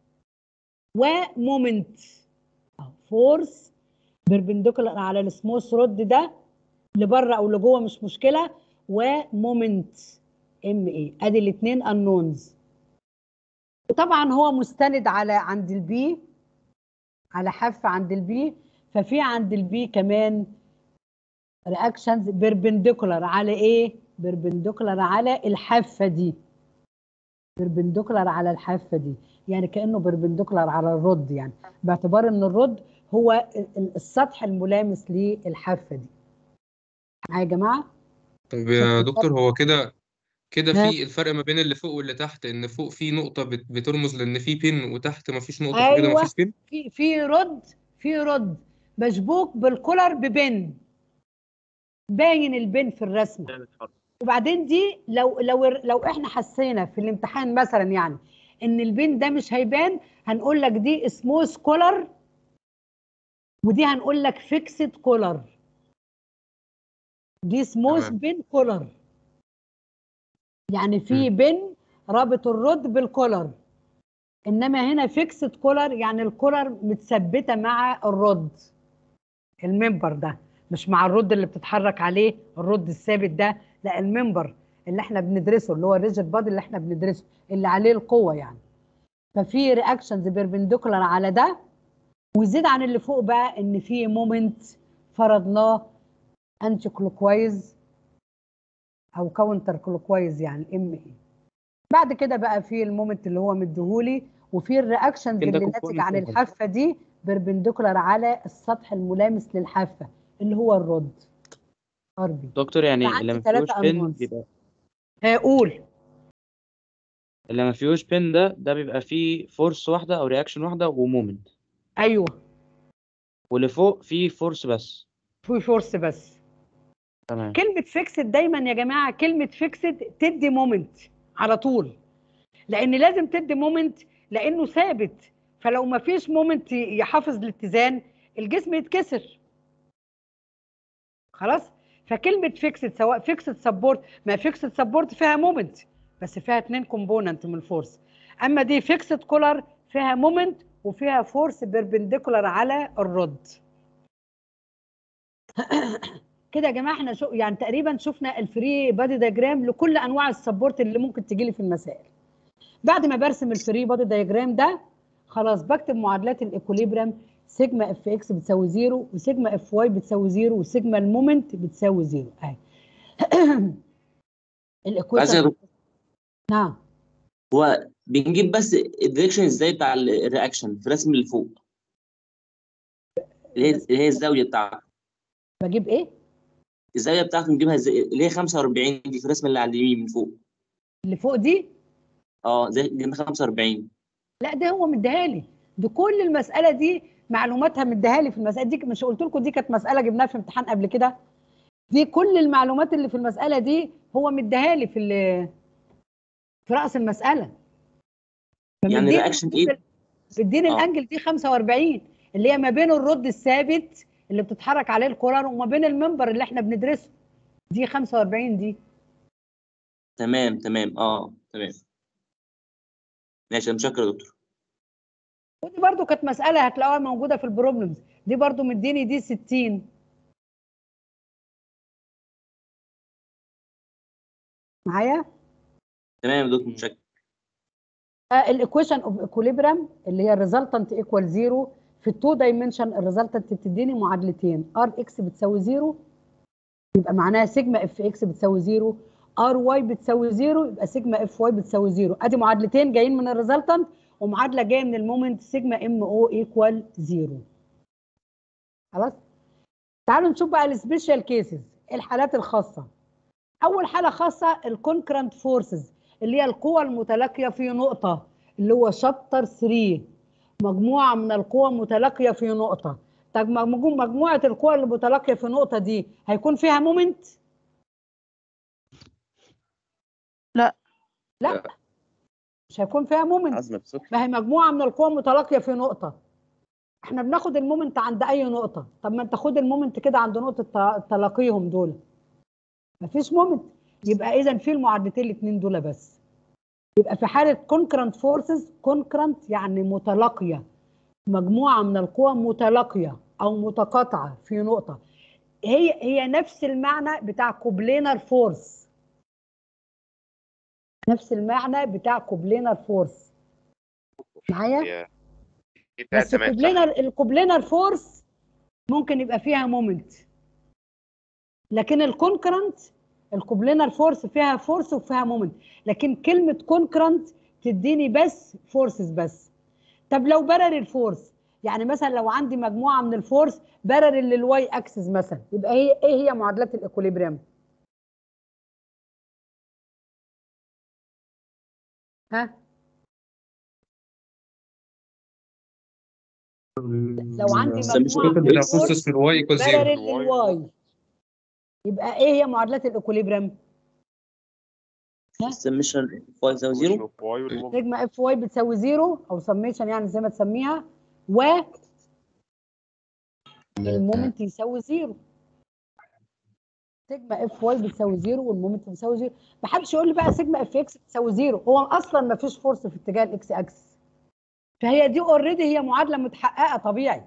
ومومنت فورس بيربنديكولار على السموث رود ده لبره او لجوه مش مشكله ومومنت ام اي ادي الاثنين انونز وطبعا هو مستند على عند البي على حف عند البي ففي عند البي كمان رياكشنز بيربنديكولار على ايه بيربنديكولار على الحافه دي بيربنديكولار على الحافه دي يعني كانه بيربنديكولار على الرد يعني باعتبار ان الرد هو ال- السطح الملامس للحافه دي معايا يا جماعه طب يا شفت دكتور هو كده كده ها؟ في الفرق ما بين اللي فوق واللي تحت ان فوق في نقطة بت- بترمز لان في بين وتحت ما فيش نقطة فكده ما ايوه فيش بين في في رد في رد مشبوك بالكولر ببن باين البن في الرسمه وبعدين دي لو لو لو احنا حسينا في الامتحان مثلا يعني ان البين ده مش هيبان هنقول لك دي سموث كولر ودي هنقول لك فيكسد كولر دي سموث تمام. بين كولر يعني في بن رابط الرد بالكولر انما هنا فيكسد كولر يعني الكولر متثبته مع الرد المنبر ده مش مع الرد اللي بتتحرك عليه الرد الثابت ده لا المنبر اللي احنا بندرسه اللي هو الريجيد بادي اللي احنا بندرسه اللي عليه القوه يعني ففي رياكشنز بيربنديكولار على ده ويزيد عن اللي فوق بقى ان في مومنت فرضناه انتي كلوكوايز او كاونتر كلوكوايز يعني ام اي بعد كده بقى في المومنت اللي هو مديهولي وفي الرياكشنز كده اللي ناتج كومبوننت عن واحد. الحافه دي بيربنديكولار على السطح الملامس للحافه اللي هو الرد ار بي دكتور يعني فعندي اللي ما ثلاثة فيهوش بن أنواع. بيبقى قول اللي ما فيهوش بن ده ده بيبقى فيه فورس واحدة أو رياكشن واحدة ومومنت ايوه واللي فوق فيه فورس بس في فورس بس تمام كلمة فيكسد دايما يا جماعة كلمة فيكسد تدي مومنت على طول لأن لازم تدي مومنت لأنه ثابت فلو ما فيش مومنت يحافظ الاتزان الجسم يتكسر خلاص فكلمة فيكسد سواء فيكسد سبورت ما فيكسد سبورت فيها مومنت بس فيها اتنين كومبوننت من الفورس أما دي فيكسد كولر فيها مومنت وفيها فورس بيربنديكولار على الرد كده يا جماعه احنا شو يعني تقريبا شفنا الفري بادي دايجرام لكل انواع السبورت اللي ممكن تجي لي في المسائل بعد ما برسم الفري بادي دايجرام ده خلاص بكتب معادلات الايكوليبريم سيجما اف اكس بتساوي زيرو وسيجما اف واي بتساوي زيرو وسيجما المومنت بتساوي زيرو اهي عايز الايكويشن أقول- نعم هو بنجيب بس الدايركشن ازاي بتاع الرياكشن في الرسم اللي فوق اللي هي اللي هي الزاويه بتاعته بجيب ايه الزاويه بتاعته نجيبها ازاي اللي هي 45 دي في الرسم اللي على اليمين من فوق اللي فوق دي اه زي جبنا 45 لا ده هو مديها لي دي كل المساله دي معلوماتها مديها لي في المساله دي مش قلت لكم دي كانت مساله جبناها في امتحان قبل كده دي كل المعلومات اللي في المساله دي هو مديها لي في ال- في راس المساله يعني فمديني الرياكشن ايه بيديني آه. الانجل دي 45 اللي هي ما بين الرد الثابت اللي بتتحرك عليه الكرر وما بين المنبر اللي احنا بندرسه دي 45 دي تمام تمام اه تمام ماشي انا متشكر يا دكتور ودي برضو كانت مساله هتلاقوها موجوده في البروبلمز دي برضو مديني دي 60 معايا تمام يا دكتور متشكر الايكويشن اوف ايكوليبريم اللي هي الريزلتنت ايكوال زيرو في التو دايمنشن الريزلتنت بتديني معادلتين ار اكس بتساوي زيرو يبقى معناها سيجما اف اكس بتساوي زيرو ار واي بتساوي زيرو يبقى سيجما اف واي بتساوي زيرو ادي معادلتين جايين من الريزلتنت ومعادله جايه من المومنت سيجما ام او ايكوال زيرو خلاص تعالوا نشوف بقى السبيشال كيسز الحالات الخاصه اول حاله خاصه الكونكرنت فورسز اللي هي القوى المتلاقيه في نقطه اللي هو شابتر 3 مجموعه من القوى متلاقيه في نقطه طب مجموع- مجموعه القوى اللي متلاقيه في نقطه دي هيكون فيها مومنت لا. لا مش هيكون فيها مومنت عزم بصفر ما هي مجموعه من القوى متلاقيه في نقطه احنا بناخد المومنت عند اي نقطه طب ما انت خد المومنت كده عند نقطه ت- تلاقيهم دول مفيش مومنت يبقى اذا في المعادلتين الاثنين دول بس يبقى في حاله كونكرنت فورسز كونكرنت يعني متلاقيه مجموعه من القوى متلاقيه او متقاطعه في نقطه هي هي نفس المعنى بتاع كوبلينر فورس نفس المعنى بتاع كوبلينر فورس معايا هي دي بتاعت بس زمان صح؟ الكوبلينر الكوبلينر فورس ممكن يبقى فيها مومنت لكن الكونكرنت الكوبلينر فورس فيها فورس وفيها مومنت لكن كلمه كونكرنت تديني بس فورسز بس طب لو برر الفورس يعني مثلا لو عندي مجموعه من الفورس برر للواي اكسس مثلا يبقى هي ايه هي معادلات الاكوليبريم ها لو عندي بس مش مجموعه من بتاع الفورس فورسز في الواي ايكوال زيرو برر للواي يبقى ايه هي معادلات الاكوليبريم السمشن فاي يساوي زيرو واي والمومنت سيجما اف واي بتساوي زيرو او سميشن يعني زي ما تسميها و المومنت يساوي زيرو سيجما اف واي بتساوي زيرو والمومنت بيساوي زيرو ما حدش يقول لي بقى سيجما اف اكس بتساوي زيرو هو اصلا ما فيش فورس في اتجاه الاكس اكسس فهي دي اوريدي هي معادله متحققه طبيعي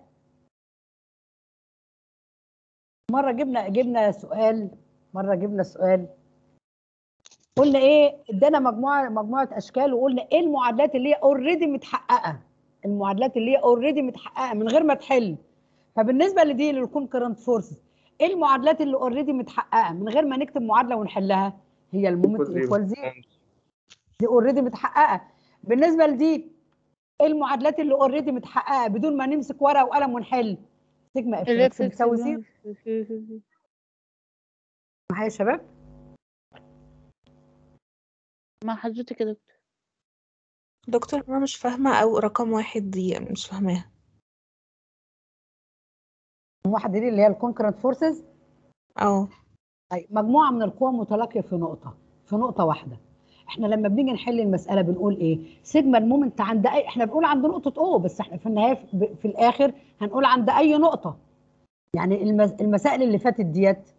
مره جبنا جبنا سؤال مره جبنا سؤال قلنا ايه ادانا مجموعه مجموعه اشكال وقلنا ايه المعادلات اللي هي اوريدي متحققه المعادلات اللي هي اوريدي متحققه من غير ما تحل فبالنسبه لدي للكونكرنت فورسز ايه المعادلات اللي اوريدي متحققه من غير ما نكتب معادله ونحلها هي المومنت ايكوال زيرو دي اوريدي متحققه بالنسبه لدي ايه المعادلات اللي اوريدي متحققه بدون ما نمسك ورقه وقلم ونحل سيجما اف اكس بتساوي زيرو معايا يا شباب مع حضرتك يا دكتور دكتور انا مش فاهمه او رقم واحد دي مش فاهماها واحده دي اللي هي الكونكرنت فورسز اه طيب مجموعه من القوى متلاقيه في نقطه في نقطه واحده احنا لما بنيجي نحل المساله بنقول ايه سيجما المومنت عند اي احنا بنقول عند نقطه او بس احنا في النهايه في, في الاخر هنقول عند اي نقطه يعني المس... المسائل اللي فاتت ديت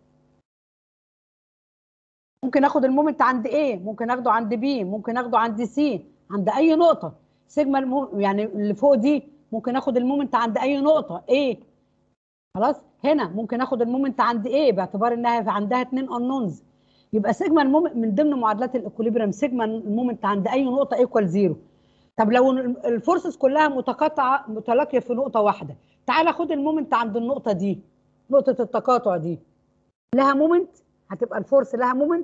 ممكن اخد المومنت عند ايه ممكن اخده عند بي ممكن اخده عند سي عند اي نقطه سيجما المو... يعني اللي فوق دي ممكن اخد المومنت عند اي نقطه ايه خلاص هنا ممكن اخد المومنت عند ايه باعتبار انها عندها اتنين انونز يبقى سيجما المومنت من ضمن معادلات الاكوليبريم سيجما المومنت عند اي نقطه ايكوال زيرو طب لو الفورسز كلها متقاطعه متلاقيه في نقطه واحده تعال خد المومنت عند النقطه دي نقطه التقاطع دي لها مومنت هتبقى الفورس لها مومنت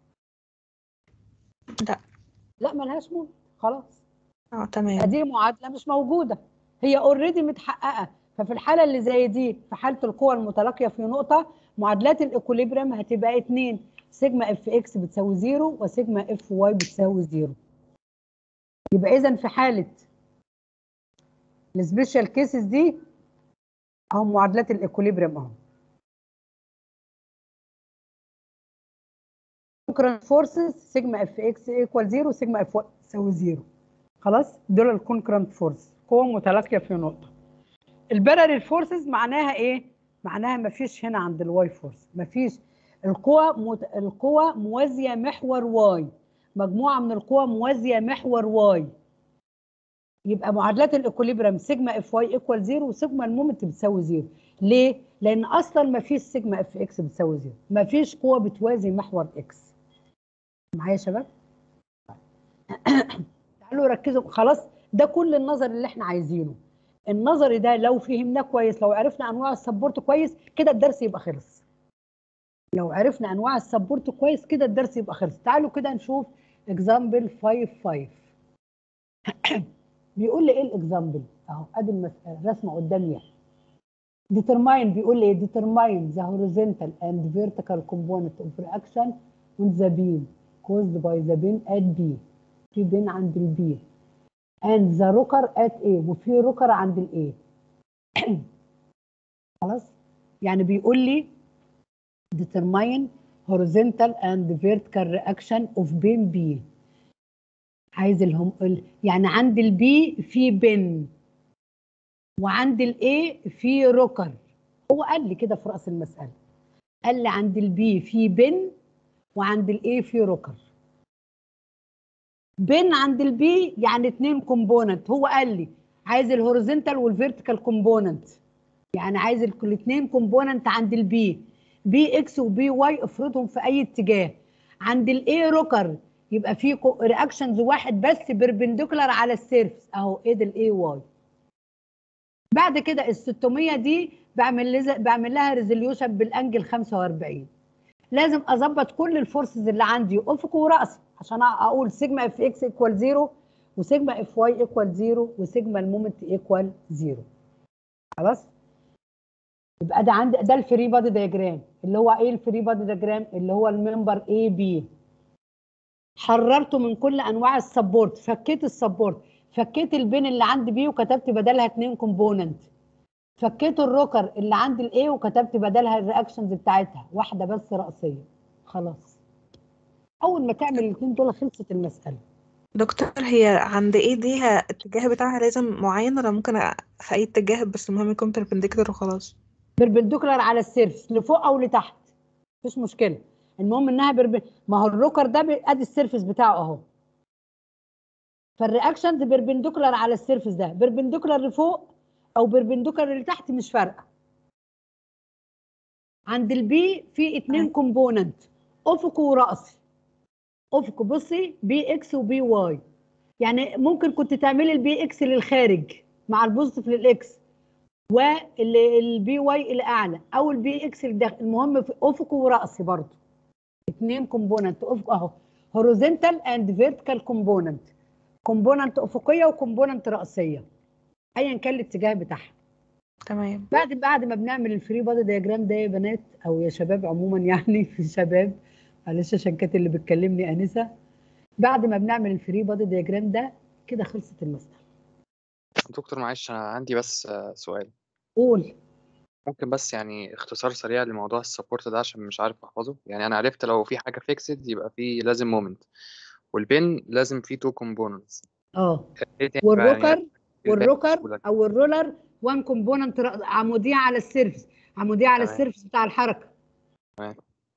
لا لا ملهاش مومنت خلاص اه تمام دي معادله مش موجوده هي اوريدي متحققه ففي الحاله اللي زي دي في حاله القوى المتلاقيه في نقطه معادلات الاكوليبريم هتبقى اتنين سيجما اف اكس بتساوي زيرو وسيجما اف واي بتساوي زيرو يبقى اذا في حاله السبيشال كيسز دي اهو معادلات الاكوليبريم اهو كونكرنت فورسز سيجما اف اكس ايكوال زيرو سيجما اف واي تساوي زيرو خلاص دول الكونكرنت فورس قوة متلاقية في نقطة الباراليل فورسز معناها ايه؟ معناها مفيش هنا عند الواي فورس مفيش القوى مت... القوى موازية محور واي مجموعة من القوى موازية محور واي يبقى معادلات الاكوليبريم سيجما اف واي ايكوال زيرو وسيجما المومنت بتساوي زيرو ليه؟ لأن أصلا مفيش سيجما اف اكس بتساوي زيرو مفيش قوة بتوازي محور اكس معايا يا شباب؟ تعالوا ركزوا خلاص ده كل النظر اللي احنا عايزينه النظري ده لو فهمناه كويس لو عرفنا انواع السبورت كويس كده الدرس يبقى خلص لو عرفنا انواع السبورت كويس كده الدرس يبقى خلص تعالوا كده نشوف اكزامبل 5 5 بيقول لي ايه الاكزامبل اهو ادي المساله رسمه قدامي determine بيقول لي ايه determine the horizontal and vertical component of reaction on the beam caused by the beam at B في بين عند البي and the rocker at A وفي روكر عند ال A خلاص يعني بيقول لي determine horizontal and vertical reaction of بين B عايز الهم ال... يعني عند البي في بن وعند الاي في روكر هو قال لي كده في راس المساله قال لي عند البي في بن وعند الاي في روكر بين عند البي يعني اتنين كومبوننت هو قال لي عايز الهوريزونتال والفيرتيكال كومبوننت يعني عايز الاثنين كومبوننت عند البي بي اكس وبي واي افرضهم في اي اتجاه عند الاي روكر يبقى في رياكشنز واحد بس بيربنديكولار على السيرفس اهو ايه ده الاي واي بعد كده ال 600 دي بعمل لها بعمل لها ريزوليوشن بالانجل 45 لازم اظبط كل الفورسز اللي عندي افق وراسي عشان اقول سيجما اف اكس ايكوال زيرو وسيجما اف واي ايكوال زيرو وسيجما المومنت ايكوال زيرو خلاص يبقى ده عندي ده الفري بادي دياجرام اللي هو ايه الفري بادي دياجرام اللي هو الممبر اي بي حررته من كل انواع السبورت فكيت السبورت فكيت البين اللي عند بي وكتبت بدلها اتنين كومبوننت فكيت الروكر اللي عند الاي وكتبت بدلها الرياكشنز بتاعتها واحده بس راسيه خلاص اول ما تعمل الاثنين دول خلصت المساله دكتور هي عند ايه دي ه- الاتجاه بتاعها لازم معين ولا ممكن أ- في اي اتجاه بس المهم يكون perpendicular وخلاص بيربنديكولار على السيرفس لفوق او لتحت مفيش مشكله المهم انها برب... ما هو الروكر ده بي- ادي السيرفس بتاعه اهو فالرياكشنز بيربنديكولار على السيرفس ده بيربنديكولار لفوق او بيربنديكولار لتحت مش فارقه عند البي في اتنين كومبوننت افق وراسي افق بصي بي اكس وبي واي يعني ممكن كنت تعملي البي اكس للخارج مع البوزيتيف للاكس والبي واي الاعلى او البي اكس للداخل المهم في افق وراسي برضه اتنين كومبوننت افق اهو هوريزونتال اند فيرتيكال كومبوننت كومبوننت افقيه وكومبوننت راسيه ايا كان الاتجاه بتاعها تمام بعد بعد ما بنعمل الفري بادي دياجرام ده يا بنات او يا شباب عموما يعني في شباب معلش عشان كانت اللي بتكلمني انسه بعد ما بنعمل الفري بادي دياجرام ده كده خلصت المساله دكتور معلش أنا عندي بس آه، سؤال قول ممكن بس يعني اختصار سريع لموضوع السبورت ده عشان مش عارف احفظه يعني انا عرفت لو في حاجه فيكسد يبقى في لازم مومنت والبين لازم فيه تو كومبوننتس اه ايه تاني بقى يعني والروكر والروكر بسهولة. او الرولر وان كومبوننت عموديه على السيرفس عموديه على تمام. السيرفس بتاع الحركه تمام.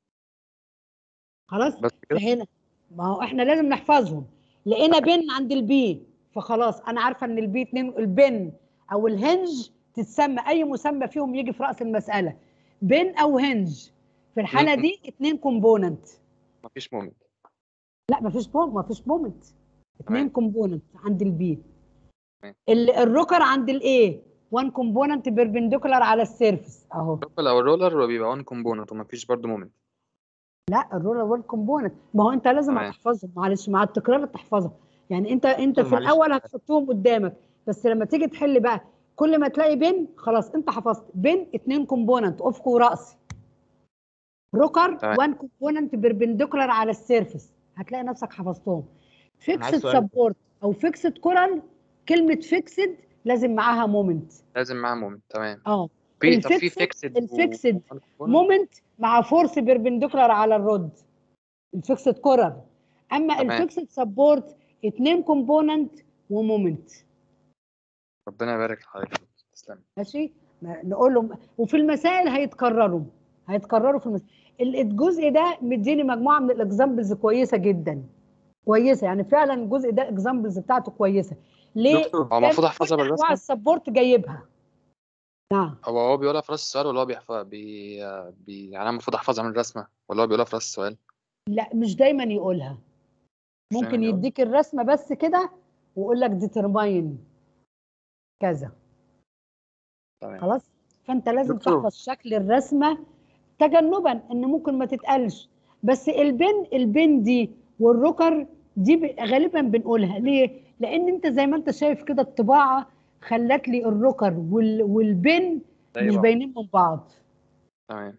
خلاص بس كده فهنا ما هو احنا لازم نحفظهم لقينا بن عند البي فخلاص انا عارفه ان البي اتنين البن او الهنج تتسمى اي مسمى فيهم يجي في راس المساله بن او هنج في الحاله اتنين دي اتنين كومبوننت مفيش مومنت لا مفيش بوم مفيش مومنت اتنين تمام. كومبوننت عند البي تمام. الروكر عند الاي وان كومبوننت بيربنديكولار على السيرفس اهو الرولر او الرولر بيبقى وان كومبوننت ومفيش برضه مومنت لا الرولر وان كومبوننت ما هو انت لازم تمام. هتحفظهم معلش مع التكرار تحفظهم يعني انت انت في معلش. الاول هتحطهم قدامك بس لما تيجي تحل بقى كل ما تلاقي بين خلاص انت حفظت بين اتنين كومبوننت افق وراسي روكر تمام. وان كومبوننت بيربنديكولار على السيرفس هتلاقي نفسك حفظتهم عايز فيكسد سؤال. سبورت او فيكسد كورال كلمه فيكسد لازم معاها مومنت لازم معاه مومنت تمام اه في طب في الفيكسد فيكسد الفيكسد مومنت مع فورس بيربنديكولار على الرود الفيكسد كورال اما تمام. الفيكسد سبورت اتنين كومبوننت ومومنت ربنا يبارك لحضرتك تسلم ماشي ما- نقول لهم وفي المسائل هيتكرروا هيتكرروا في المسائل الجزء ده مديني مجموعه من الاكزامبلز كويسه جدا كويسه يعني فعلا الجزء ده الاكزامبلز بتاعته كويسه ليه؟ دكتور هو لأن المفروض احفظها كل انواع بالرسمه السبورت جايبها نعم هو هو بيقولها في راس السؤال ولا هو بيحفظ بي... بي... يعني انا المفروض احفظها من الرسمه ولا هو بيقولها في راس السؤال لا مش دايما يقولها مش دايما ممكن يقول. يديك الرسمه بس كده ويقول لك ديترماين كذا تمام خلاص فانت لازم دكتور. تحفظ شكل الرسمه تجنبا ان ممكن ما تتقالش بس البن البن دي والركر دي ب- غالبا بنقولها ليه لان انت زي ما انت شايف كده الطباعه خلت لي الركر وال والبن زي مش بعض. باينين من بعض تمام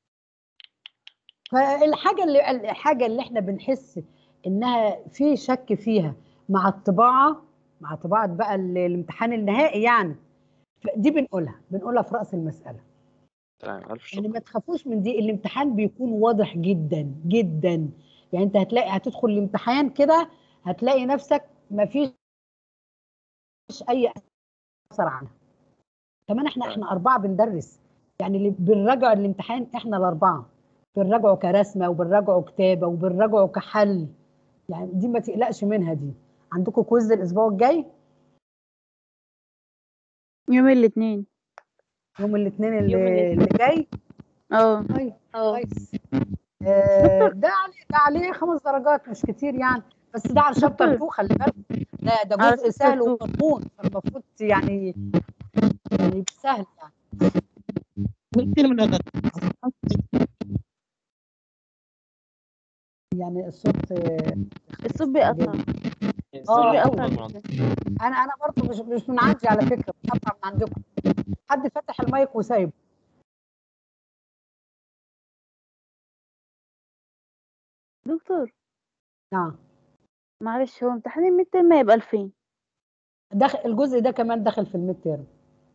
فالحاجه اللي الحاجه اللي احنا بنحس انها في شك فيها مع الطباعه مع طباعه بقى ال- الامتحان النهائي يعني دي بنقولها بنقولها في راس المساله تمام الف يعني شكر ما تخافوش من دي الامتحان بيكون واضح جدا جدا يعني انت هتلاقي هتدخل الامتحان كده هتلاقي نفسك ما فيش اي اثر عنها كمان احنا احنا اربعه بندرس يعني اللي بنراجع الامتحان احنا الاربعه بنراجعه كرسمه وبنراجعه كتابه وبنراجعه كحل يعني دي ما تقلقش منها دي عندكم كويز الاسبوع الجاي يوم الاثنين يوم الاثنين يوم اللي, الاثنين. اللي جاي اه طيب اه كويس آه، ده عليه ده عليه خمس درجات مش كتير يعني بس ده على شابتر دكتور. 2 خلي بالك ده ده على جزء chapter سهل 2. ومضمون فالمفروض يعني يعني يبقى سهل يعني يعني الصوت آه، الصوت بيقطع الصوت اه بيقطع قوي جدا انا انا برضه مش مش من عندي على فكره بتقطع من عندكم حد فتح المايك وسايبه دكتور نعم معلش هو امتحان الميد ترم هيبقى 2000 داخل الجزء ده كمان داخل في الميد تيرم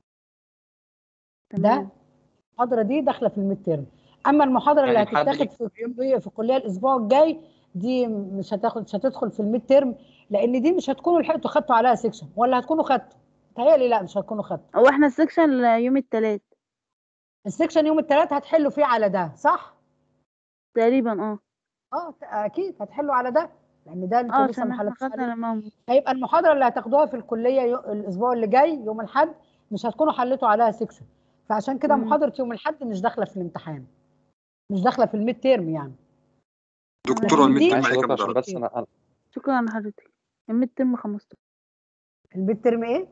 ده تمام المحاضره دي داخله في الميد تيرم اما المحاضره اللي يعني محدد هتتاخد في في في الكليه الاسبوع الجاي دي مش هتاخد مش هتدخل في الميد تيرم لان دي مش هتكونوا لحقتوا خدتوا عليها سيكشن ولا هتكونوا خدتوا متهيألي لا مش هتكونوا خدتوا هو احنا السكشن يوم التلات السيكشن يوم الثلاث هتحلوا فيه على ده صح؟ تقريبا اه اه ت- اكيد هتحلوا على ده لان ده انتوا اه لسه عشان ما احنا حلتوش خدنا عليه لما هيبقى المحاضره اللي هتاخدوها في الكليه يو... الاسبوع اللي جاي يوم الاحد مش هتكونوا حليتوا عليها سيكشن فعشان كده مم. محاضره يوم الاحد مش داخله في الامتحان مش داخله في الميد تيرم يعني دكتور الميد الميد تيرم معلش يا عليه دكتور كام عشان درجة؟ بس انا أنا- شكرا لحضرتك الميد ترم 15 الميد تيرم ايه؟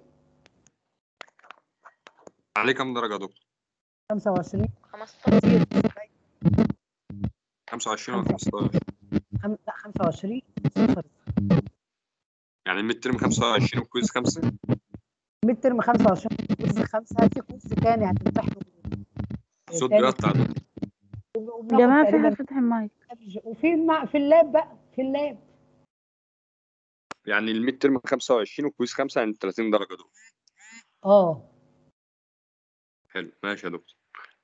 عليه كام درجة يا دكتور؟ 25 15 25 ولا 15 خم... لا 25 صفر يعني الميد ترم 25 والكويز 5 ميد ترم 25 كورس 5 في كورس تاني هتمتحنوا صوت تاني بيقطع ده. وبناخد يا جماعة في تقريباً حد فتح المايك وفي الم... في اللاب بقى في اللاب يعني الميد ترم 25 والكويز 5 يعني 30 درجة دول اه حلو ماشي يا دكتور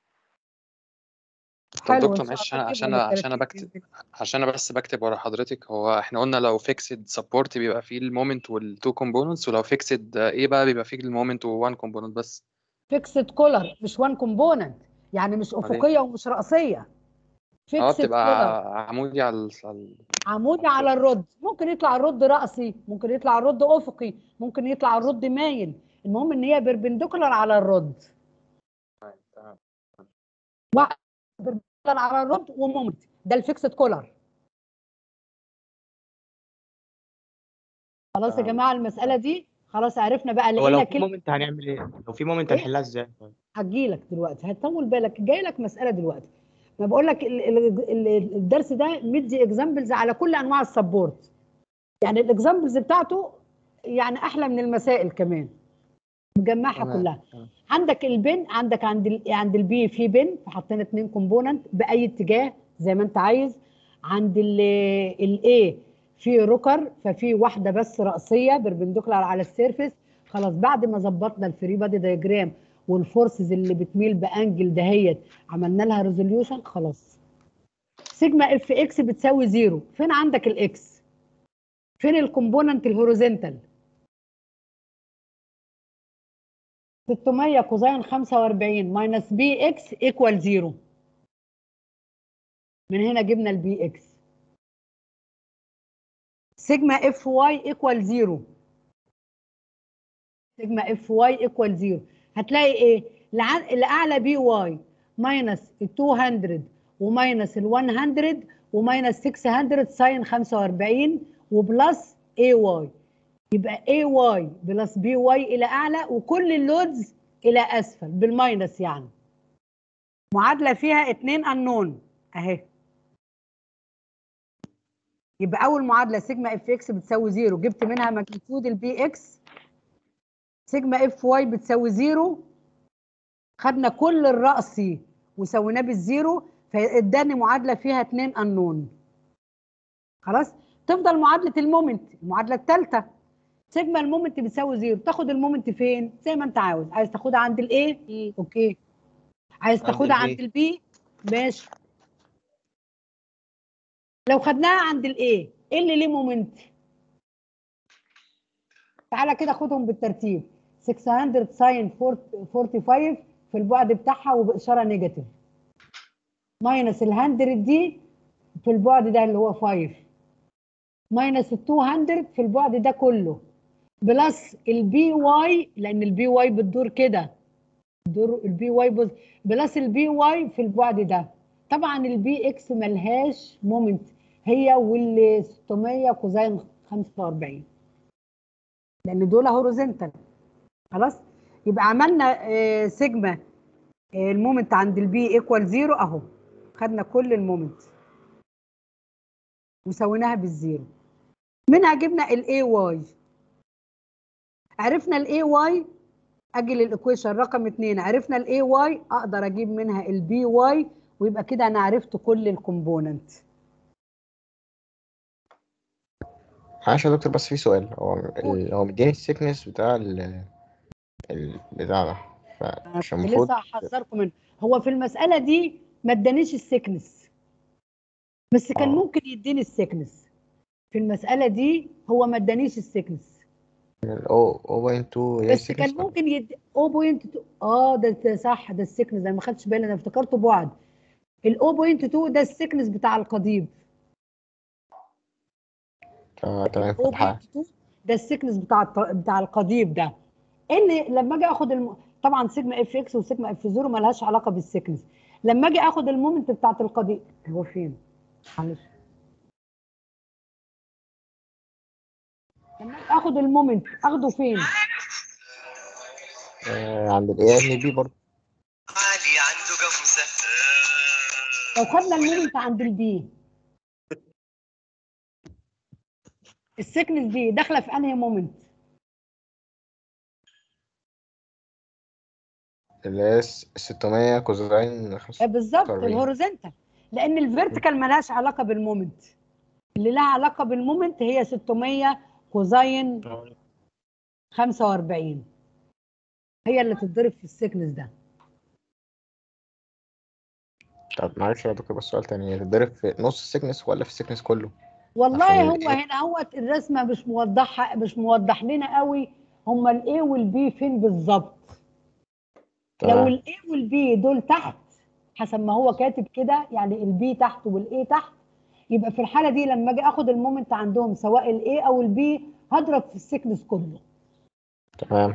طب حلو دكتور ان معلش شاء عشان الله عشان تجيب عشان ولا انا 30 بكتب بإذن الله. عشان انا بس بكتب ورا حضرتك هو احنا قلنا لو فيكسد سبورت بيبقى فيه المومنت والتو كومبوننتس ولو فيكسد ايه بقى بيبقى فيه المومنت ووان كومبوننت بس فيكسد كولر مش وان كومبوننت يعني مش امال ايه افقيه ومش راسيه اه فيكسد بتبقى كولر عمودي على ال- على ال- عمودي على الرد ممكن يطلع الرد راسي ممكن يطلع الرد افقي ممكن يطلع الرد مايل المهم ان هي بيربنديكولار على الرد تمام واحد بيربنديكولار على الرد ومومنت ده الفيكسد كولر خلاص يا تمام. جماعه المساله دي خلاص عرفنا بقى هو لقينا لو في كلمه مومنت هنعمل ايه؟ لو في مومنت إيه؟ هنحلها ازاي؟ طيب هتجيلك دلوقتي هتطول بالك جاي لك مساله دلوقتي ما بقول لك ال- ال- ال- الدرس ده مدي اكزامبلز على كل انواع السبورت يعني الاكزامبلز بتاعته يعني احلى من المسائل كمان مجمعها تمام كلها تمام عندك البن عندك عند ال عند البي في بن فحطينا اتنين كومبوننت باي اتجاه زي ما انت عايز عند الاي في روكر ففي واحده بس راسيه بربنديكولار على السيرفيس خلاص بعد ما ظبطنا الفري بادي دايجرام والفورسز اللي بتميل بانجل دهيت عملنا لها ريزوليوشن خلاص سيجما اف اكس بتساوي زيرو فين عندك الاكس فين الكومبوننت الهوريزونتال 600 كوزين 45 ماينس بي اكس ايكوال زيرو من هنا جبنا البي اكس سيجما اف واي ايكوال زيرو سيجما اف واي ايكوال زيرو هتلاقي ايه لع- الاعلى بي واي ماينس ال 200 وماينس ال 100 وماينس 600 ساين 45 وبلس اي واي يبقى اي واي بلس بي واي الى اعلى وكل اللودز الى اسفل بالماينس يعني معادله فيها اتنين انون اهي يبقى اول معادله سيجما اف اكس بتساوي زيرو جبت منها ماجنتيود البي اكس سيجما اف واي بتساوي زيرو خدنا كل الرأسي وسويناه بالزيرو فاداني معادله فيها اتنين انون خلاص تفضل معادله المومنت المعادله الثالثه سيجما المومنت بتساوي زيرو تاخد المومنت فين زي ما انت عاوز عايز تاخدها عند الايه اوكي عايز عند تاخدها ال B. عند البي ماشي لو خدناها عند الايه ايه اللي ليه مومنت تعالى كده خدهم بالترتيب 600 ساين 45 في البعد بتاعها وباشاره نيجاتيف ماينس ال 100 دي في البعد ده اللي هو 5 ماينس ال 200 في البعد ده كله بلس البي واي لان البي واي بتدور كده بتدور البي واي بص بلس البي واي في البعد ده طبعا البي اكس ملهاش مومنت هي وال 600 كوزين 45 لان دول هوريزونتال خلاص يبقى عملنا آه، سيجما آه، المومنت عند البي ايكوال زيرو اهو خدنا كل المومنت وسويناها بالزيرو منها جبنا الاي واي عرفنا الاي واي اجي للايكويشن رقم اتنين عرفنا الاي واي اقدر اجيب منها البي واي ويبقى كده انا عرفت كل الكومبوننت معلش يا دكتور بس في سؤال هو ال- هو مديني السيكنس بتاع ال ال- بتاع ده فمش كنت المفروض لسه هحذركم منه هو في المساله دي ما ادانيش السكنس بس كان اه ممكن يديني السكنس في المساله دي هو ما ادانيش السكنس ال 0.2 هي بس كان السيكنس ولا ممكن يدي 0.2 اه ده ده صح ده السكنس ده ما خدتش بالي انا افتكرته بعد ال 0.2 ده السكنس بتاع القضيب اه تمام ال فتحة 0.2 ده السكنس بتاع الط- بتاع القضيب ده اللي لما اجي اخد الم... طبعا سيجما اف اكس وسيجما اف زيرو ما لهاش علاقه بالسكنس لما اجي اخد المومنت بتاعت القضيب هو فين؟ معلش لما أجي اخد المومنت اخده فين؟ آه عند ال A ان بي برضه علي عنده جاموسة لو خدنا المومنت عند البي السكنس دي داخله في انهي مومنت اللي هي س- 600 كوزين آه، 5 بالظبط 45. الهوريزونتال لان الفيرتيكال ملهاش علاقه بالمومنت اللي لها علاقه بالمومنت هي 600 كوزين 45 هي اللي تتضرب في السكنس ده طب معلش يا دكتور بس سؤال تاني هي تتضرب في نص السكنس ولا في السكنس كله؟ والله عشان هو ال- هنا هو الرسمه مش موضحه مش موضح لنا قوي هما الاي والبي فين بالظبط لو تمام الاي والبي دول تحت حسب ما هو كاتب كده يعني البي تحت والاي تحت يبقى في الحاله دي لما اجي اخد المومنت عندهم سواء الاي او البي هضرب في السكنس كله تمام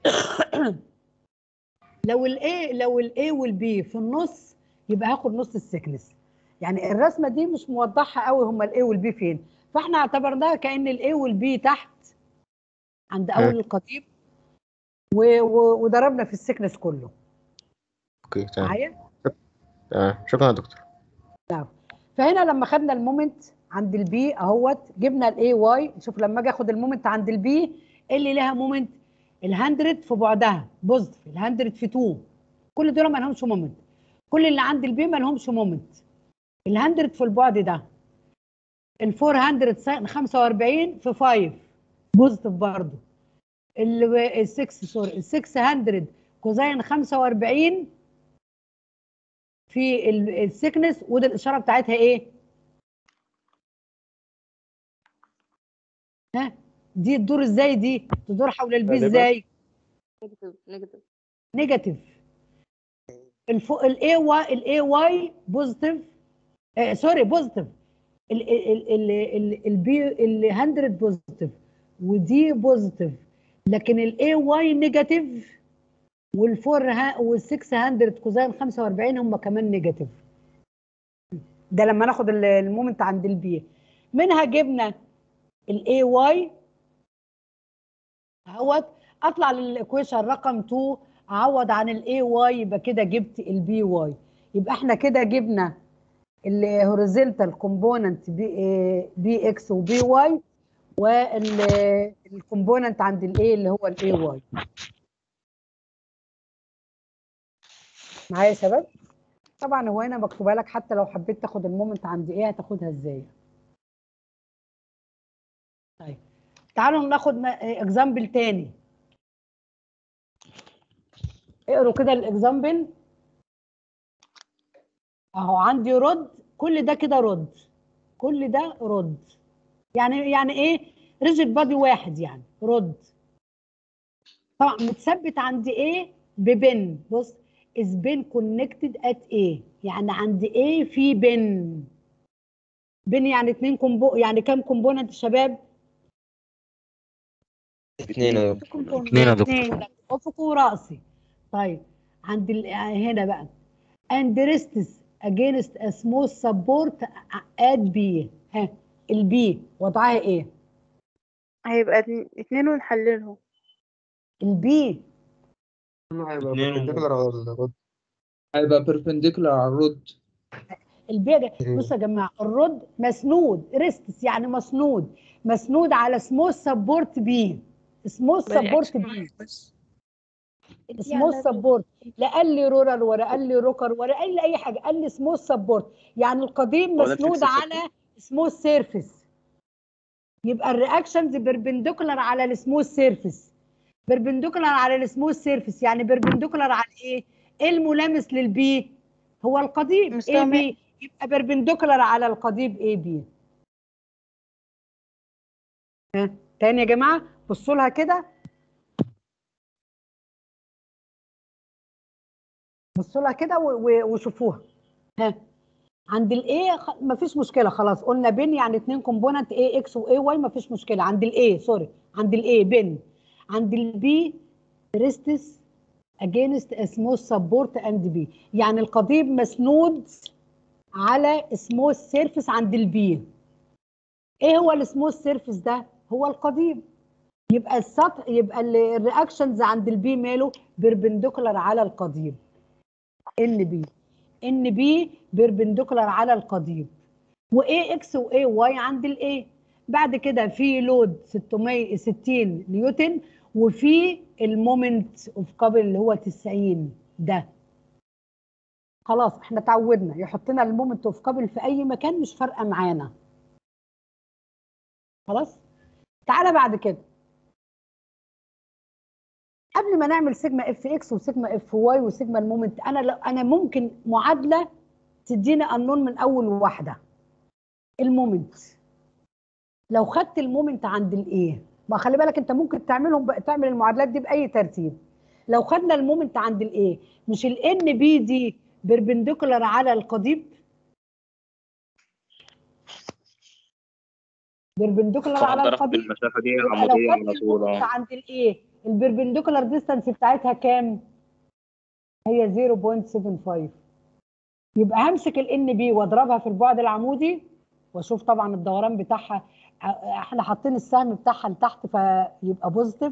لو الاي لو الاي والبي في النص يبقى هاخد نص السكنس يعني الرسمه دي مش موضحه قوي هما الاي والبي فين فاحنا اعتبرناها كان الاي والبي تحت عند مم. اول القضيب و- و- وضربنا في السكنس كله اوكي تمام معايا تمام شكرا يا دكتور نعم فهنا لما خدنا المومنت عند البي اهوت جبنا الاي واي شوف لما اجي اخد المومنت عند البي اللي لها مومنت ال100 في بعدها بوزيتيف ال100 في 2 كل دول ما لهمش مومنت كل اللي عند البي ما لهمش مومنت ال100 في البعد ده ال 445 في 5 بوزيتيف برضه ال 6 سوري ال 600 كوزين 45 في ال- السكنس وده الاشاره بتاعتها ايه؟ ها دي تدور ازاي دي؟ تدور حول البي غالباً. ازاي؟ نيجاتيف نيجاتيف نيجاتيف الفوق الاي واي الاي واي بوزيتيف آه سوري بوزيتيف البي ال 100 بوزيتيف ودي بوزيتيف لكن الاي واي نيجاتيف والفور ها وال 600 كوزين 45 هم كمان نيجاتيف ده لما ناخد ال- المومنت عند البي منها جبنا الاي واي اهوت اطلع للايكويشن رقم 2 اعوض عن الاي واي يبقى كده جبت البي واي يبقى احنا كده جبنا الهوريزونتال كومبوننت بي بي اكس وبي واي والكومبوننت عند الاي اللي هو الاي واي معايا يا شباب طبعا هو هنا مكتوبه لك حتى لو حبيت تاخد المومنت عند ايه هتاخدها ازاي طيب تعالوا ناخد اكزامبل تاني اقروا كده الاكزامبل اهو عندي رد كل ده كده رد كل ده رد يعني يعني ايه ريجيد بادي واحد يعني رد طبعا متثبت عند ايه ببن بص is been connected at A يعني عند A في بن بن يعني اتنين كومبو يعني كام كومبوننت يا شباب؟ اتنين يا دكتور كومبوننت اتنين يا دكتور. اتنين افق وراسي طيب عند ال... هنا بقى and rests against a small support at B ها البي وضعها ايه؟ هيبقى اتنين- اتنين ونحللهم البي هيبقى اتنين perpendicular على الرد هيبقى بيربنديكولار على الرود البي ده بصوا يا جماعه الرد مسنود ريستس يعني مسنود مسنود على سموث سبورت بي سموث سبورت بي سموث سبورت لا قال لي رورال ولا قال لي روكر ولا قال لي اي حاجه قال لي سموث سبورت يعني القضيب هو ده مسنود الفيكسد على سموث سيرفيس يبقى الرياكشنز بيربنديكولار على السموث سيرفيس بيربنديكولار على السموث سيرفيس يعني بيربنديكولار على ايه؟ ايه الملامس للبي؟ هو القضيب اي مستوى بي يبقى بيربنديكولار على القضيب اي بي ها تاني يا جماعه بصوا لها كده بصوا لها كده و- و- وشوفوها ها عند الاي مفيش مشكله خلاص قلنا بين يعني اتنين كومبوننت اي اكس واي واي مفيش مشكله عند الاي سوري عند الاي بين عند البي ريستس against a smooth support and B يعني القضيب مسنود على smooth surface عند البي ايه هو السموث سيرفيس ده هو القضيب يبقى السطح يبقى الرياكشنز عند البي ماله بيربنديكولار على القضيب ان بي ان بي بيربنديكولار على القضيب واي اكس واي واي عند الاي بعد كده في لود 660 نيوتن وفي المومنت اوف كابل اللي هو 90 ده خلاص احنا اتعودنا يحط لنا المومنت اوف كابل في اي مكان مش فارقه معانا خلاص تعالى بعد كده قبل ما نعمل سيجما اف اكس وسيجما اف واي وسيجما المومنت انا ل- انا ممكن معادله تديني قانون من اول واحده المومنت لو خدت المومنت عند الايه ما خلي بالك انت ممكن تعملهم بقى تعمل المعادلات دي باي ترتيب لو خدنا المومنت عند الايه مش الان بي دي بيربنديكولار على القضيب بيربنديكولار على ضرب القضيب بالمسافة دي يبقى لو عمودية خدت على طول المومنت اه عند الايه البربنديكولار ديستانس بتاعتها كام هي 0.75 يبقى همسك الان بي واضربها في البعد العمودي واشوف طبعا الدوران بتاعها ا- احنا حاطين السهم بتاعها لتحت فيبقى بوزيتيف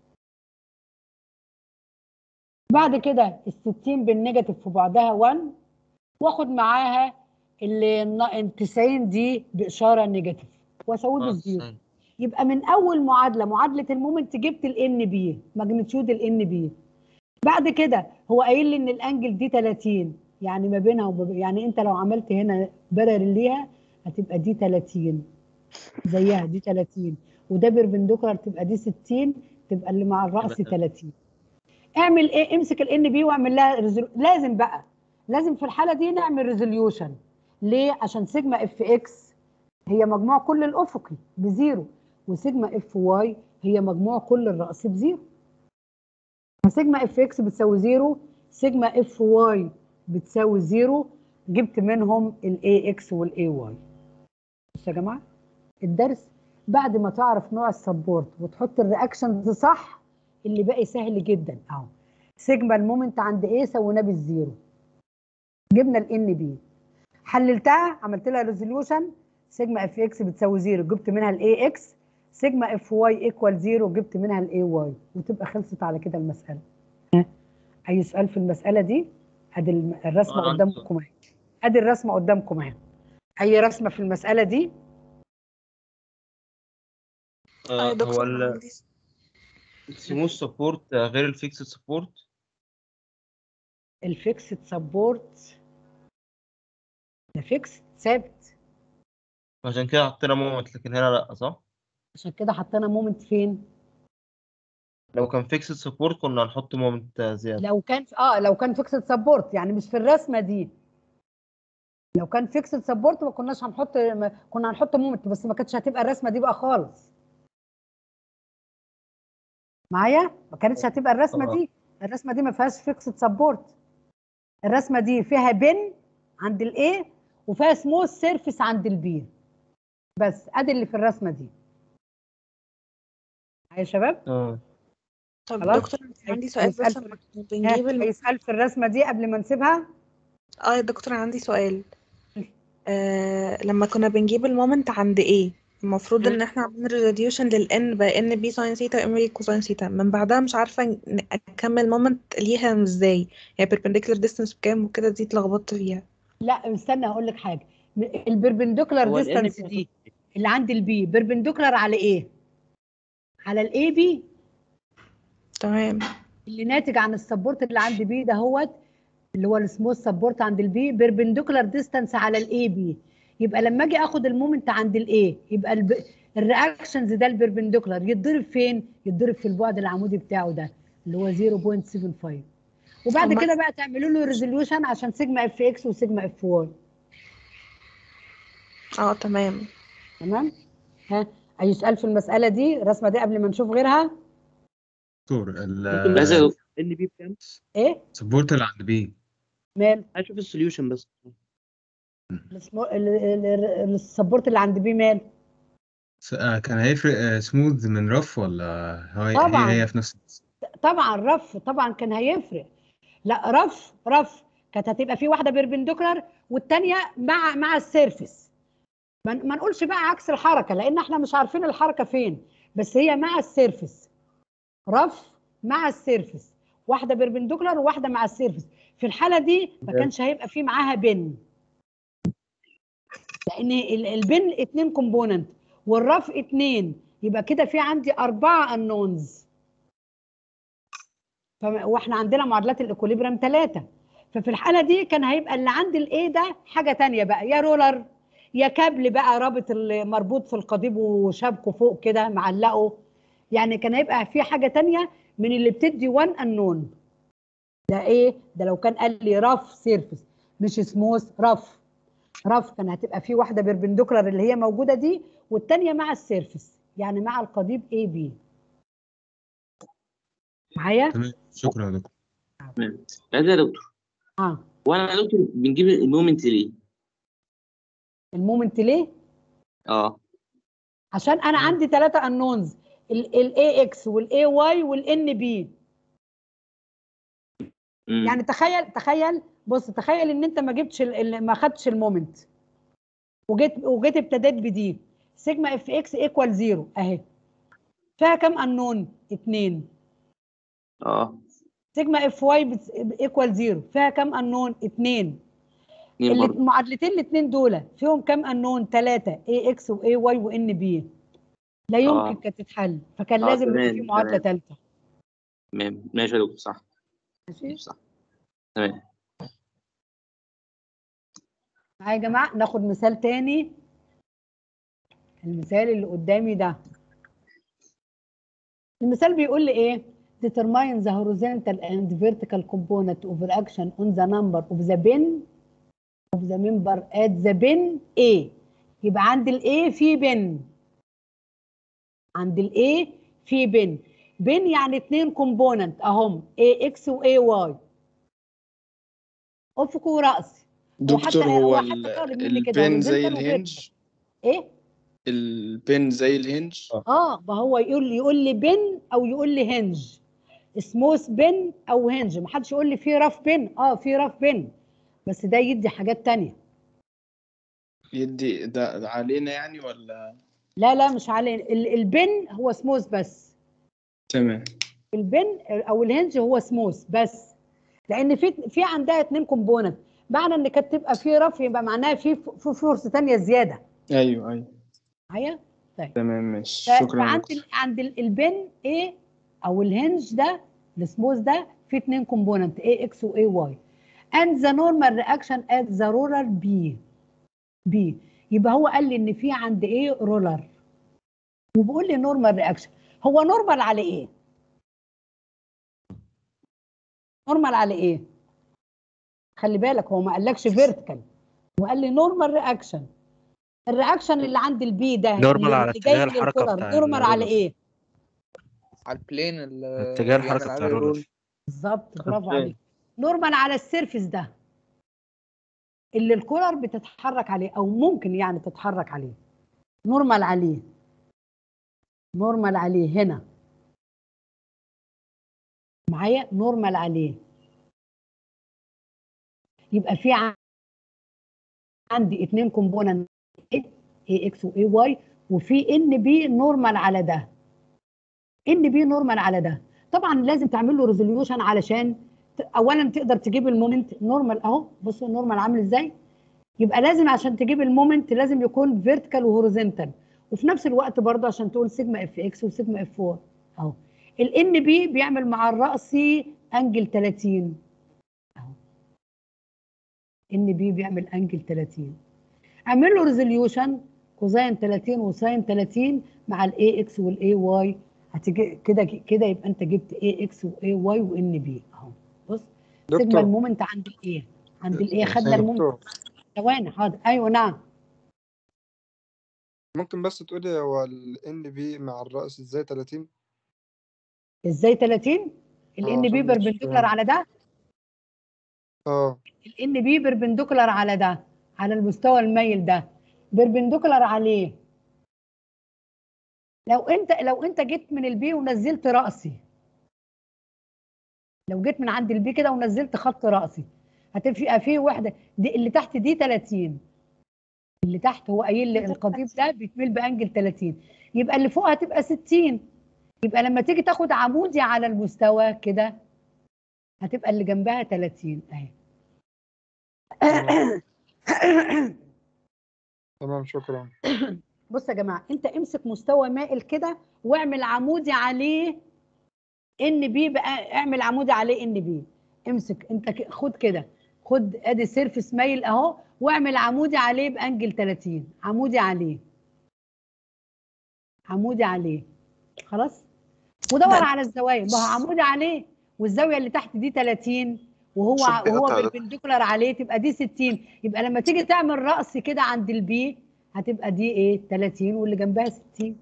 بعد كده ال 60 بالنيجاتيف في بعدها 1 واخد معاها ال ال 90 دي باشاره نيجاتيف واساوي بالزيرو يبقى من اول معادله معادله المومنت جبت الان بي ماجنتيود الان بي بعد كده هو قايل لي ان الانجل دي 30 يعني ما بينها وما بين يعني انت لو عملت هنا بارل ليها هتبقى دي 30 زيها دي 30 وده بيربنديكولار تبقى دي 60 تبقى اللي مع الراس 30 اعمل ايه امسك الان بي واعمل لها ريزولو... لازم بقى لازم في الحاله دي نعمل ريزوليوشن ليه عشان سيجما اف اكس هي مجموع كل الافقي بزيرو وسيجما اف واي هي مجموع كل الرأس بزيرو فسيجما اف اكس بتساوي زيرو سيجما اف واي بتساوي زيرو جبت منهم الاي اكس والاي واي بصوا يا جماعه الدرس بعد ما تعرف نوع السبورت وتحط الرياكشنز صح اللي باقي سهل جدا اهو سيجما المومنت عند ايه سويناه بالزيرو جبنا الان بي حللتها عملت لها ريزوليوشن سيجما اف اكس بتساوي زيرو جبت منها الاي اكس سيجما اف واي ايكوال زيرو جبت منها الاي واي وتبقى خلصت على كده المساله ها؟ اي سؤال في المساله دي ادي الم- الرسمه آه، عندي قدامكم اهي ادي الرسمه قدامكم اهي اي رسمه في المساله دي آه، يا دكتور هو ال عندي السموث سبورت غير الفيكسد سبورت الفيكسد سبورت ده فيكس ثابت عشان كده حطينا مومنت لكن هنا لا صح؟ عشان كده حطينا مومنت فين لو كان فيكسد سبورت كنا هنحط مومنت زيادة لو كان اه لو كان فيكسد سبورت يعني مش في الرسمه دي لو كان فيكسد سبورت ما كناش هنحط ما كنا هنحط مومنت بس ما كانتش هتبقى الرسمه دي بقى خالص معايا ما كانتش هتبقى الرسمه آه. دي الرسمه دي ما فيهاش فيكسد سبورت الرسمه دي فيها بن عند الاي وفيها سموث سيرفيس عند البي بس ادي اللي في الرسمه دي معايا يا شباب اه طب خلاص دكتور عندي سؤال هيسأل بس في- لما كنا ها بنجيب الم... هيسأل في الرسمه دي قبل ما نسيبها اه يا دكتور عندي سؤال آه لما كنا بنجيب المومنت عند ايه المفروض ان احنا عاملين ريزوليوشن للان بقى ان بي ساين ثيتا ام بي كوساين ثيتا من بعدها مش عارفه ن- اكمل مومنت ليها ازاي هي perpendicular distance بكام وكده دي اتلخبطت فيها لا استنى هقول لك حاجه البربنديكولار هو ال N ديستانس دي اللي عند البي بربنديكولار على ايه على الاي بي تمام اللي ناتج عن السبورت اللي عند بي ده هو اللي هو السموث سبورت عند البي بربنديكولار ديستانس على الاي بي يبقى لما اجي اخد المومنت عند الاي يبقى الب... الرياكشنز ده البربنديكولار يتضرب فين يتضرب في البعد العمودي بتاعه ده اللي هو 0.75 وبعد أما- كده بقى تعملوا له ريزوليوشن عشان سيجما اف اكس وسيجما اف واي اه تمام تمام ها اي سؤال في المساله دي الرسمه دي قبل ما نشوف غيرها دكتور لازم ان بي بكام؟ ايه السبورت اللي عند بي مال عايز اشوف السوليوشن بس السمو- ال- ال- ال- السبورت اللي عند بي مال س- آه، كان هيفرق سموث من رف ولا هي طبعاً. هي هي في نفس طبعا رف طبعا كان هيفرق لا رف رف كانت هتبقى في واحده بيربنديكولار والثانيه مع مع السيرفس ما ما نقولش بقى عكس الحركه لان احنا مش عارفين الحركه فين بس هي مع السيرفس رف مع السيرفس واحده بيربنديكولار وواحده مع السيرفس في الحاله دي ما كانش هيبقى في معاها بن لان ال- البن اتنين كومبوننت والرف اتنين يبقى كده في عندي اربعه انونز واحنا عندنا معادلات الاكوليبريم ثلاثه ففي الحاله دي كان هيبقى اللي عند الايه ده حاجه تانية بقى يا رولر يا كابل بقى رابط المربوط في القضيب وشابكه فوق كده معلقه يعني كان هيبقى في حاجه تانية من اللي بتدي وان انون ده ايه ده لو كان قال لي رف سيرفس مش سموث رف رف كان هتبقى في واحده بيربنديكولار اللي هي موجوده دي والتانية مع السيرفس يعني مع القضيب اي بي معايا تمام شكرا يا دكتور تمام لا يا دكتور اه وانا يا دكتور بنجيب المومنت ليه؟ المومنت ليه اه عشان انا عندي ثلاثه انونز الاي اكس والاي واي والان بي مم. يعني تخيل تخيل بص تخيل ان انت ما جبتش ال- ال- ما خدتش المومنت وجيت وجيت ابتديت بدي سيجما اف اكس ايكوال زيرو اهي فيها كام انون؟ اتنين اه سيجما اف واي ايكوال زيرو فيها كام انون؟ اتنين اتنين اللي- برضه المعادلتين الاثنين دول فيهم كام انون؟ ثلاثه اي اكس واي واي وان بي لا يمكن آه. كانت تتحل فكان آه، لازم يبقى تمام، في معادله تمام. ثالثه تمام ماشي يا دكتور صح ماشي صح تمام معايا يا جماعه ناخد مثال تاني المثال اللي قدامي ده المثال بيقول لي ايه determine the horizontal and vertical component of reaction on the number of the bin of the member at the bin A يبقى عند ال A في bin عند ال A في bin bin يعني اتنين كومبوننت اهم AX و AY افق ورأسي دكتور وحتى- هو حتى ال- طالب مني كده البين زي horizontal و الهنج ايه البين زي الهنج اه ما هو يقول يقول لي بن او يقول لي هنج سموث بن او هنج ما حدش يقول لي في رف بن اه في رف بن بس ده يدي حاجات تانية يدي ده ده علينا يعني ولا لا لا مش علينا ال- البن هو سموث بس تمام البن او الهنج هو سموث بس لان في في عندها اتنين كومبوننت معنى ان كانت تبقى في رف يبقى معناها في في فرصه تانية زياده ايوه ايوه معايا طيب تمام ماشي ف- شكرا يا فعند دكتور ال- عند ال- البن ايه او الهنج ده السموث ده في اتنين كومبوننت اي اكس واي واي and the normal reaction at the roller B B يبقى هو قال لي ان في عند ايه رولر وبيقول لي نورمال رياكشن هو نورمال على ايه نورمال على ايه خلي بالك هو ما قالكش فيرتيكال وقال لي نورمال رياكشن الرياكشن اللي عند البي ده نورمال اللي- على اللي جاي اتجاه من الحركة الكولر، بتاع نورمال على الرولر. ايه على البلين اللي اتجاه بيعمل الحركة بتاع عليه الرولر رول بالظبط برافو أوكي. عليك نورمال على السيرفيس ده اللي الكولر بتتحرك عليه او ممكن يعني تتحرك عليه نورمال عليه نورمال عليه هنا معايا نورمال عليه يبقى في ع- عندي اتنين كومبوننت اي اكس واي واي وفي ان بي نورمال على ده ان بي نورمال على ده طبعا لازم تعمل له ريزوليوشن علشان ت- اولا تقدر تجيب المومنت نورمال اهو بصوا النورمال عامل ازاي يبقى لازم عشان تجيب المومنت لازم يكون فيرتيكال وهوريزونتال وفي نفس الوقت برضه عشان تقول سيجما اف اكس وسيجما اف 4 اهو الان بي بيعمل مع الرأسي انجل 30 اهو ان بي بيعمل انجل 30 اعمل له ريزوليوشن كوزين 30 وساين 30 مع الاي اكس والاي واي هتيجي كده كده يبقى انت جبت اي اكس واي واي وان بي اهو بص سيجما دكتور. المومنت عند الايه عند الايه خدنا يا المومنت دكتور ثواني حاضر ايوه نعم ممكن بس تقولي هو ال NB مع الرأس ازاي 30 ازاي 30 الان بي عشان مش بيربنديكولار فاهم. على ده اه الان بي بيربنديكولار على ده على المستوى المايل ده بيربنديكولار عليه لو انت لو انت جيت من البي ونزلت راسي لو جيت من عند البي كده ونزلت خط راسي هتبقى فيه وحده دي اللي تحت دي 30 اللي تحت هو قايل لي القضيب ده بيتميل بانجل 30 يبقى اللي فوق هتبقى 60 يبقى لما تيجي تاخد عمودي على المستوى كده هتبقى اللي جنبها 30 اهي تمام شكرا بص يا جماعه انت امسك مستوى مائل كده واعمل عمودي عليه ان بي بقى اعمل عمودي عليه ان بي امسك انت ك- خد كده خد ادي سيرفس مايل اهو واعمل عمودي عليه بانجل 30 عمودي عليه عمودي عليه خلاص ودور على الزوايا ما هو عمودي عليه والزاويه اللي تحت دي 30 وهو صوت وهو بيقطع يا دكتور. بالبنديكولار عليه تبقى دي 60 يبقى لما تيجي تعمل رأس كده عند البي هتبقى دي ايه 30 واللي جنبها 60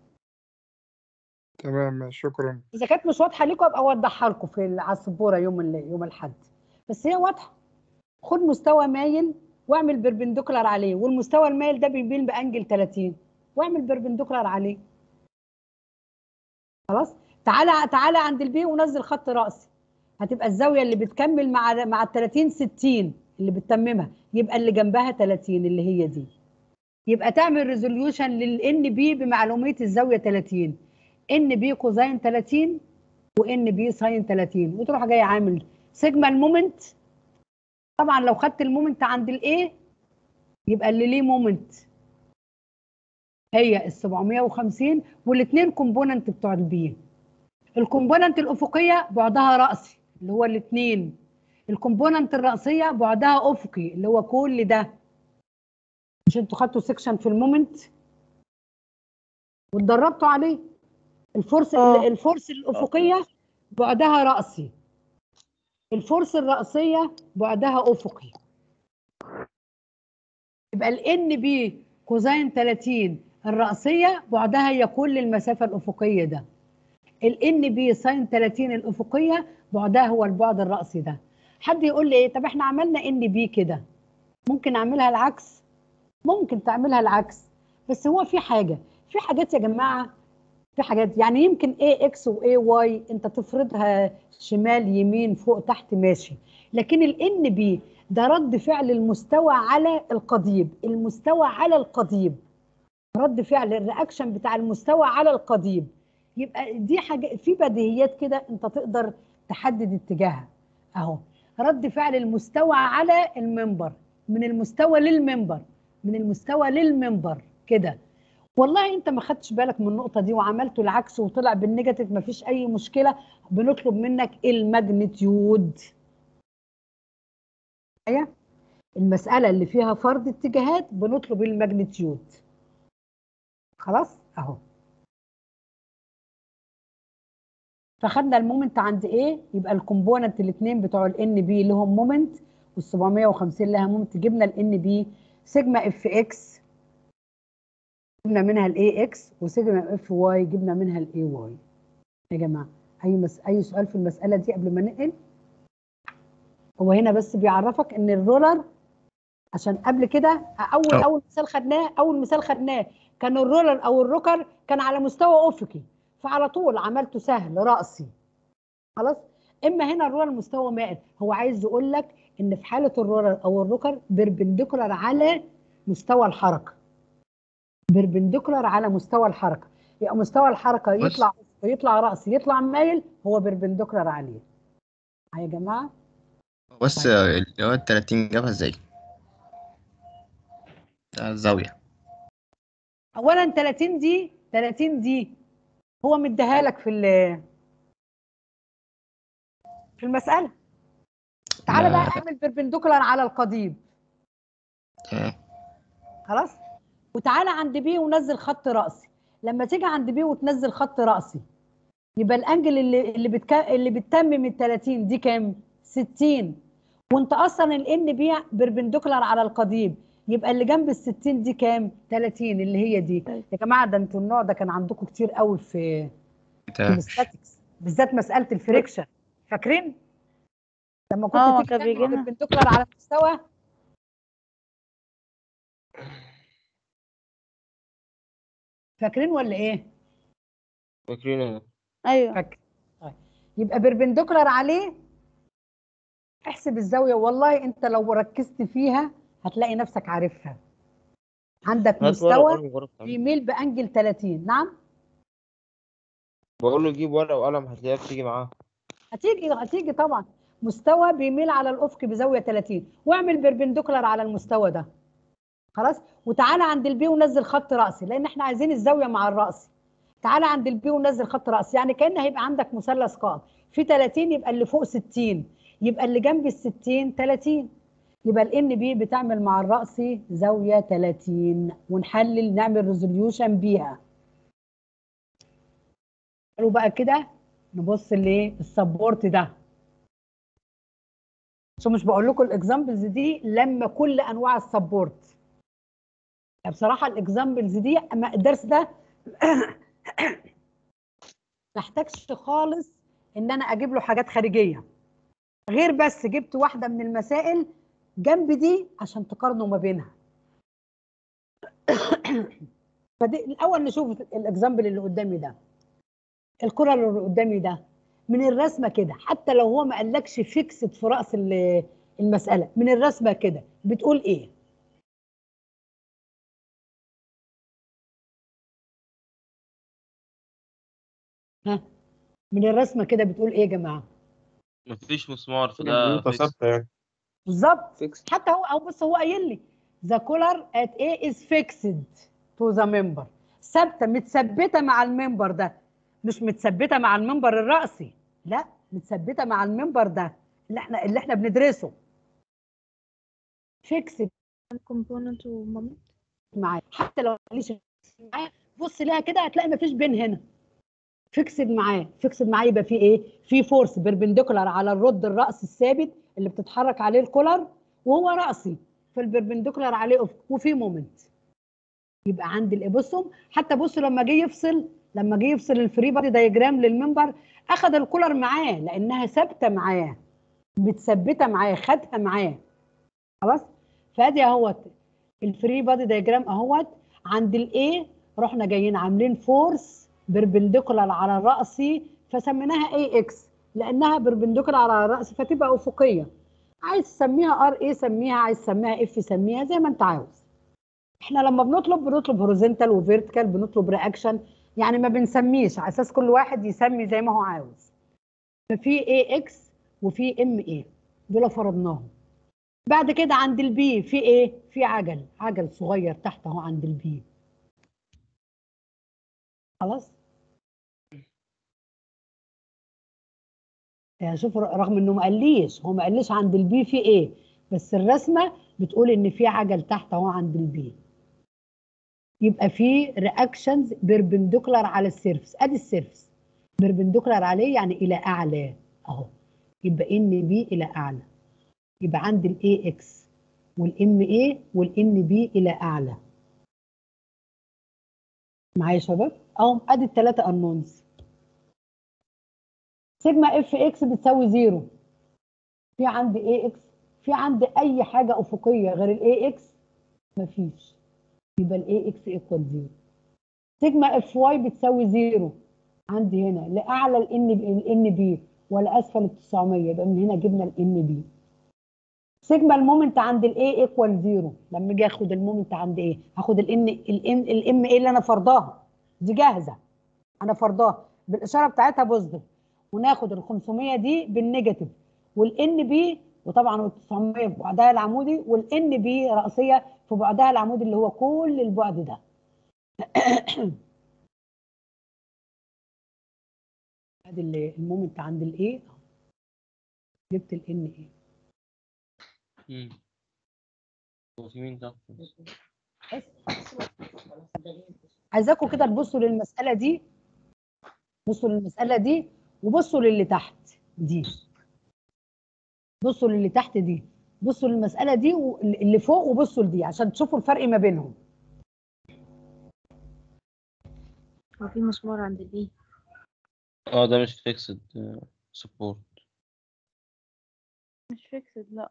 تمام ماشي، شكرا اذا كانت مش واضحه لكم ابقى اوضحها لكم في ال- على السبوره يوم ال- يوم الاحد بس هي واضحه خد مستوى مايل واعمل بربنديكولار عليه والمستوى المايل ده بيميل بانجل 30 واعمل بربنديكولار عليه خلاص تعالى تعالى عند البي ونزل خط راسي هتبقى الزاويه اللي بتكمل مع مع ال 30 60 اللي بتتممها يبقى اللي جنبها 30 اللي هي دي يبقى تعمل ريزوليوشن للان بي بمعلوميه الزاويه 30 ان بي كوزين 30 وان بي ساين 30 وتروح جاي عامل سيجما المومنت طبعا لو خدت المومنت عند الايه يبقى اللي ليه مومنت هي ال 750 والاثنين كومبوننت بتوع البي الكومبوننت الافقيه بعدها راسي اللي هو الاثنين الكومبوننت الراسيه بعدها افقي اللي هو كل ده مش انتوا خدتوا سيكشن في المومنت واتدربتوا عليه الفورس آه. الفورس الافقيه بعدها راسي الفورس الراسيه بعدها افقي يبقى الان بي كوزين 30 الراسيه بعدها هي كل المسافه الافقيه ده الان بي ساين 30 الافقيه بعدها هو البعد الراسي ده حد يقول لي ايه طب احنا عملنا ان بي كده ممكن اعملها العكس ممكن تعملها العكس بس هو في حاجه في حاجات يا جماعه في حاجات يعني يمكن اي اكس واي واي انت تفرضها شمال يمين فوق تحت ماشي لكن الان بي ده رد فعل المستوى على القضيب المستوى على القضيب رد فعل الرياكشن بتاع المستوى على القضيب يبقى دي حاجه في بديهيات كده انت تقدر تحدد اتجاهها اهو رد فعل المستوى على المنبر من المستوى للمنبر من المستوى للمنبر كده والله انت ما خدتش بالك من النقطه دي وعملته العكس وطلع بالنيجاتيف ما فيش اي مشكله بنطلب منك الماجنتيود معايا؟ المساله اللي فيها فرض اتجاهات بنطلب الماجنتيود خلاص اهو فخدنا المومنت عند ايه يبقى الكومبوننت الاثنين بتوع الان بي لهم مومنت وال 750 لها مومنت جبنا الان بي سيجما اف اكس جبنا منها الاي اكس وسيجما اف واي جبنا منها الاي واي يا جماعه اي مس... اي سؤال في المساله دي قبل ما ننقل هو هنا بس بيعرفك ان الرولر عشان قبل كده اول أه. اول مثال خدناه اول مثال خدناه كان الرولر او الروكر كان على مستوى افقي فعلى طول عملته سهل راسي خلاص اما هنا الرولر مستوى مائل هو عايز يقول لك ان في حاله الرولر او الروكر بيربنديكولار على مستوى الحركه بيربنديكولار على مستوى الحركه يبقى مستوى الحركه بس. يطلع يطلع راسي يطلع مايل هو بيربنديكولار عليه يا جماعه بس اللي هو ال 30 جابها ازاي؟ ده الزاوية اولا 30 دي 30 دي هو مديها لك في ال- في المساله تعالى لا. بقى اعمل بيربنديكولار على القضيب تمام خلاص وتعالى عند بي ونزل خط راسي لما تيجي عند بي وتنزل خط راسي يبقى الانجل اللي اللي بتك... اللي بتتمم ال 30 دي كام 60 وانت اصلا الان بي بيربنديكولار على القضيب يبقى اللي جنب ال 60 دي كام 30 اللي هي دي يا جماعه ده انتوا النوع ده كان عندكم كتير قوي في في ده الاستاتكس بالذات مساله الفريكشن فاكرين لما كنت اه تيجي كان تعمل بيجينا بيربنديكولار على مستوى فاكرين ولا ايه فاكرين ايه ايوه فاكر طيب يبقى بيربنديكولار عليه احسب الزاويه والله انت لو ركزت فيها هتلاقي نفسك عارفها عندك هات ورقة مستوى وقلم وجرب تعمل بيميل بانجل 30 نعم بقول له جيب ورقة وقلم هتلاقيها بتيجي معاه هتيجي هتيجي طبعا مستوى بيميل على الافق بزاويه 30 واعمل بيربنديكولار على المستوى ده خلاص وتعالى عند البي ونزل خط راسي لان احنا عايزين الزاويه مع الراس تعالى عند البي ونزل خط راسي يعني كان هيبقى عندك مثلث قائم في 30 يبقى اللي فوق 60 يبقى اللي جنب ال 60 30 يبقى الان بي بتعمل مع الرأسي زاويه 30 ونحلل نعمل ريزوليوشن بيها قالوا بقى كده نبص للسبورت ده عشان مش بقول لكم الاكزامبلز دي لما كل انواع السبورت يعني بصراحه الاكزامبلز دي أما الدرس ده ما احتاجش خالص ان انا اجيب له حاجات خارجيه غير بس جبت واحده من المسائل جنب دي عشان تقارنوا ما بينها فدي الاول نشوف الاكزامبل اللي قدامي ده الكره اللي قدامي ده من الرسمه كده حتى لو هو ما قالكش فيكسد في راس ال- المساله من الرسمه كده بتقول ايه ها من الرسمه كده بتقول ايه يا جماعه مفيش مسمار فده نقطة fix. ثابتة يعني بالظبط حتى هو او بص هو قايل لي the collar at A is fixed to the member ثابته متثبته مع الممبر ده مش متثبته مع الممبر الرأسي لا متثبته مع الممبر ده اللي احنا اللي احنا بندرسه فيكسد component و moment معايا حتى لو ماليش معايا بص لها كده هتلاقي مفيش بين هنا فيكسد معاه فيكسد معاه يبقى في ايه في فورس بيربنديكولار على الرد الراس الثابت اللي بتتحرك عليه الكولر وهو راسي فالبربنديكولار عليه افق وفي مومنت يبقى عندي الايه بصوا حتى بصوا لما جه يفصل لما جه يفصل الفري بادي دايجرام للمنبر اخذ الكولر معاه لانها ثابته معاه متثبته معاه خدها معاه خلاص فادي اهوت الفري بادي دايجرام اهوت عند الايه رحنا جايين عاملين فورس بربنديكولار على الرأسي فسميناها اي اكس لانها بربنديكولار على الرأس فتبقى افقيه عايز تسميها ار ايه سميها عايز تسميها اف سميها زي ما انت عاوز احنا لما بنطلب بنطلب هوريزونتال وفيرتيكال بنطلب رياكشن يعني ما بنسميش على اساس كل واحد يسمي زي ما هو عاوز ففي اي اكس وفي ام اي دول فرضناهم بعد كده عند البي في ايه في عجل عجل صغير تحت اهو عند البي خلاص يعني شوف رغم انه ما قاليش هو ما قاليش عند البي في ايه بس الرسمه بتقول ان في عجل تحت اهو عند البي يبقى في رياكشنز بيربنديكولار على السيرفس ادي السيرفس بيربنديكولار عليه يعني الى اعلى اهو يبقى ان بي الى اعلى يبقى عندي الاي اكس والام اي والان بي الى اعلى معايا يا شباب اهو ادي الثلاثه انونز سيجما اف اكس بتساوي زيرو في عندي اي اكس في عندي اي حاجه افقيه غير الاي اكس مفيش يبقى الاي اكس ايكوال زيرو سيجما اف واي بتساوي زيرو عندي هنا لاعلى الان الان بي ولا اسفل ال 900 يبقى من هنا جبنا الان بي سيجما المومنت عند الاي ايكوال زيرو لما اجي اخد المومنت عند ايه هاخد الان الام الام ايه اللي انا فرضاها دي جاهزه انا فرضاها بالاشاره بتاعتها بوزيتيف وناخد ال 500 دي بالنيجاتيف والان بي وطبعا ال 900 في بعدها العمودي والان بي راسيه في بعدها العمودي اللي هو كل البعد ده ادي ال- المومنت عند الايه جبت الان ايه مم. هو في مين تحت عايزاكم كده تبصوا للمساله دي بصوا للمساله دي وبصوا للي تحت دي بصوا للي تحت دي بصوا للمساله دي واللي فوق وبصوا لدي عشان تشوفوا الفرق ما بينهم هو في مسمار عند البي اه ده مش فيكسد سبورت مش فيكسد لا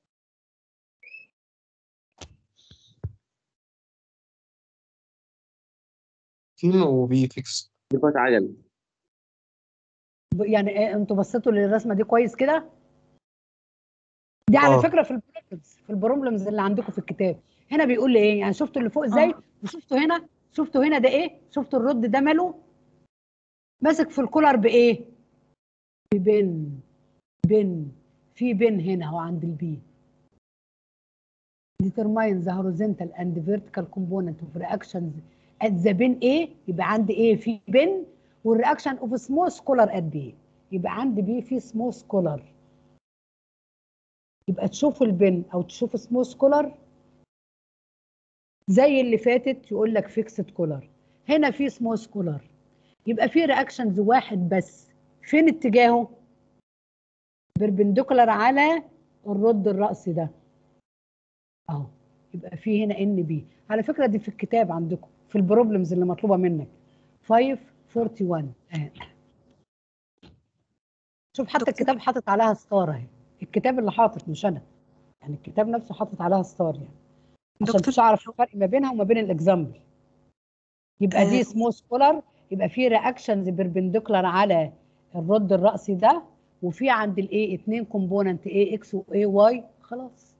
تيم وبي فيكس ديفات عجل ب- يعني إيه، انتوا بصيتوا للرسمه دي كويس كده دي على آه. فكره في البروبلمز في البروبلمز اللي عندكم في الكتاب هنا بيقول لي ايه يعني شفتوا اللي فوق ازاي وشفتوا هنا شفتوا هنا ده ايه شفتوا الرد ده ماله ماسك في الكولر بايه ببن بن في بين هنا اهو عند البي determine the horizontal and vertical component of reactions at the bin A يبقى عندي A في bin والreaction of small scholar at B يبقى عندي B في small scholar يبقى تشوفوا البن او تشوفوا small scholar زي اللي فاتت يقول لك فيكسد كولر هنا في سمول سكولر يبقى في رياكشنز واحد بس فين اتجاهه بربنديكولار على الرد الرأسي ده اهو يبقى في هنا ان بي على فكره دي في الكتاب عندكم في البروبلمز اللي مطلوبه منك 541 اهي شوف حتى الكتاب حاطط عليها ستار اهي الكتاب اللي حاطط مش انا يعني الكتاب نفسه حاطط عليها ستار يعني عشان دكتور تعرف الفرق ما بينها وما بين الاكزامبل يبقى دي آه. سمول سكولر يبقى في رياكشنز بيربنديكولار على الرد الرأسي ده وفي عند الاي اتنين كومبوننت اي اكس واي واي خلاص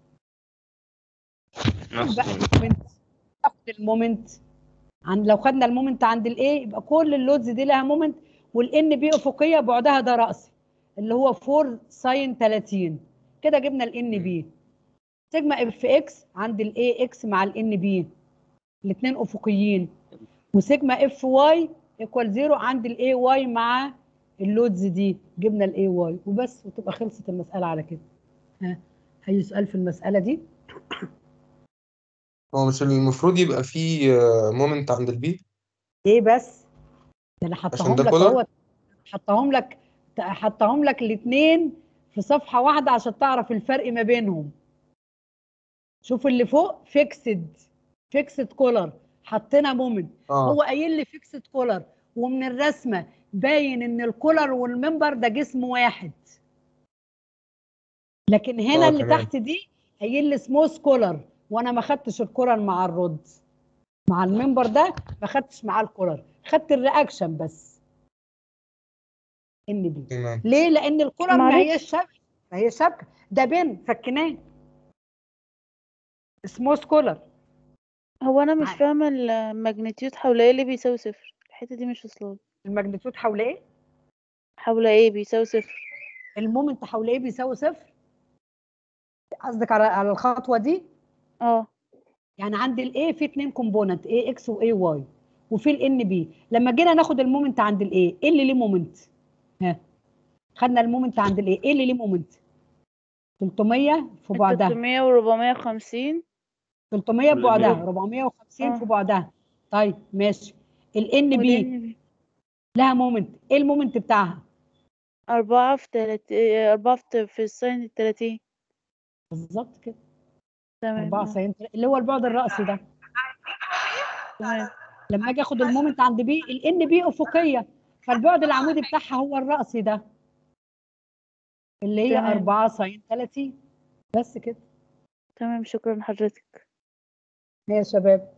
نفس بقى المومنت تاخد المومنت عن لو خدنا المومنت عند الاي يبقى كل اللودز دي لها مومنت والان بي افقيه بعدها ده رأسي اللي هو 4 ساين 30 كده جبنا الان بي سيجما اف اكس عند الاي اكس مع الان بي الاثنين افقيين وسيجما اف واي ايكوال زيرو عند الاي واي مع اللودز دي جبنا الاي واي وبس وتبقى خلصت المساله على كده ها اي سؤال في المساله دي هو مش المفروض يبقى في مومنت عند البي ايه بس ده انا عشان حطاهم ده لك كولر؟ اهو حطاهم لك حطاهم لك الاثنين في صفحه واحده عشان تعرف الفرق ما بينهم شوف اللي فوق فيكسد فيكسد كولر حطينا مومنت اه هو قايل لي فيكسد كولر ومن الرسمه باين ان الكولر والمنبر ده جسم واحد لكن هنا اه اللي تمام تحت دي قايل لي سموث كولر وانا ما خدتش الكولر مع الرد مع المنبر ده ما خدتش معاه الكولر خدت الرياكشن بس ان بي تمام ليه لان الكولر ما معلش. هيش شبكه ما هي شبكه ده بين فكناه سموث كولر هو انا مش معاك. فاهمه الماجنتيود حول ايه اللي بيساوي صفر الحته دي مش واصله الماجنتيود حول ايه حول ايه بيساوي صفر المومنت حول ايه بيساوي صفر قصدك على على الخطوه دي اه يعني عند الاي في اتنين كومبوننت اي اكس واي واي وفي الان بي لما جينا ناخد المومنت عند الاي ايه اللي ليه مومنت ها خدنا المومنت عند الاي ايه اللي ليه مومنت 300 في بعدها 300 و 450 300 ببعدها والإن- 450 اه في بعدها طيب ماشي الان بي والان بي لها مومنت ايه المومنت بتاعها أربعة في تلات إيه، أربعة في في الساين التلاتين بالظبط كده تمام 4 اه ساين اللي هو البعد الرأسي ده تمام لما اجي اخد المومنت عند بي الان بي افقيه فالبعد العمودي بتاعها هو الرأسي ده اللي هي تمام 4 ساين 30 بس كده تمام شكرا لحضرتك يا شباب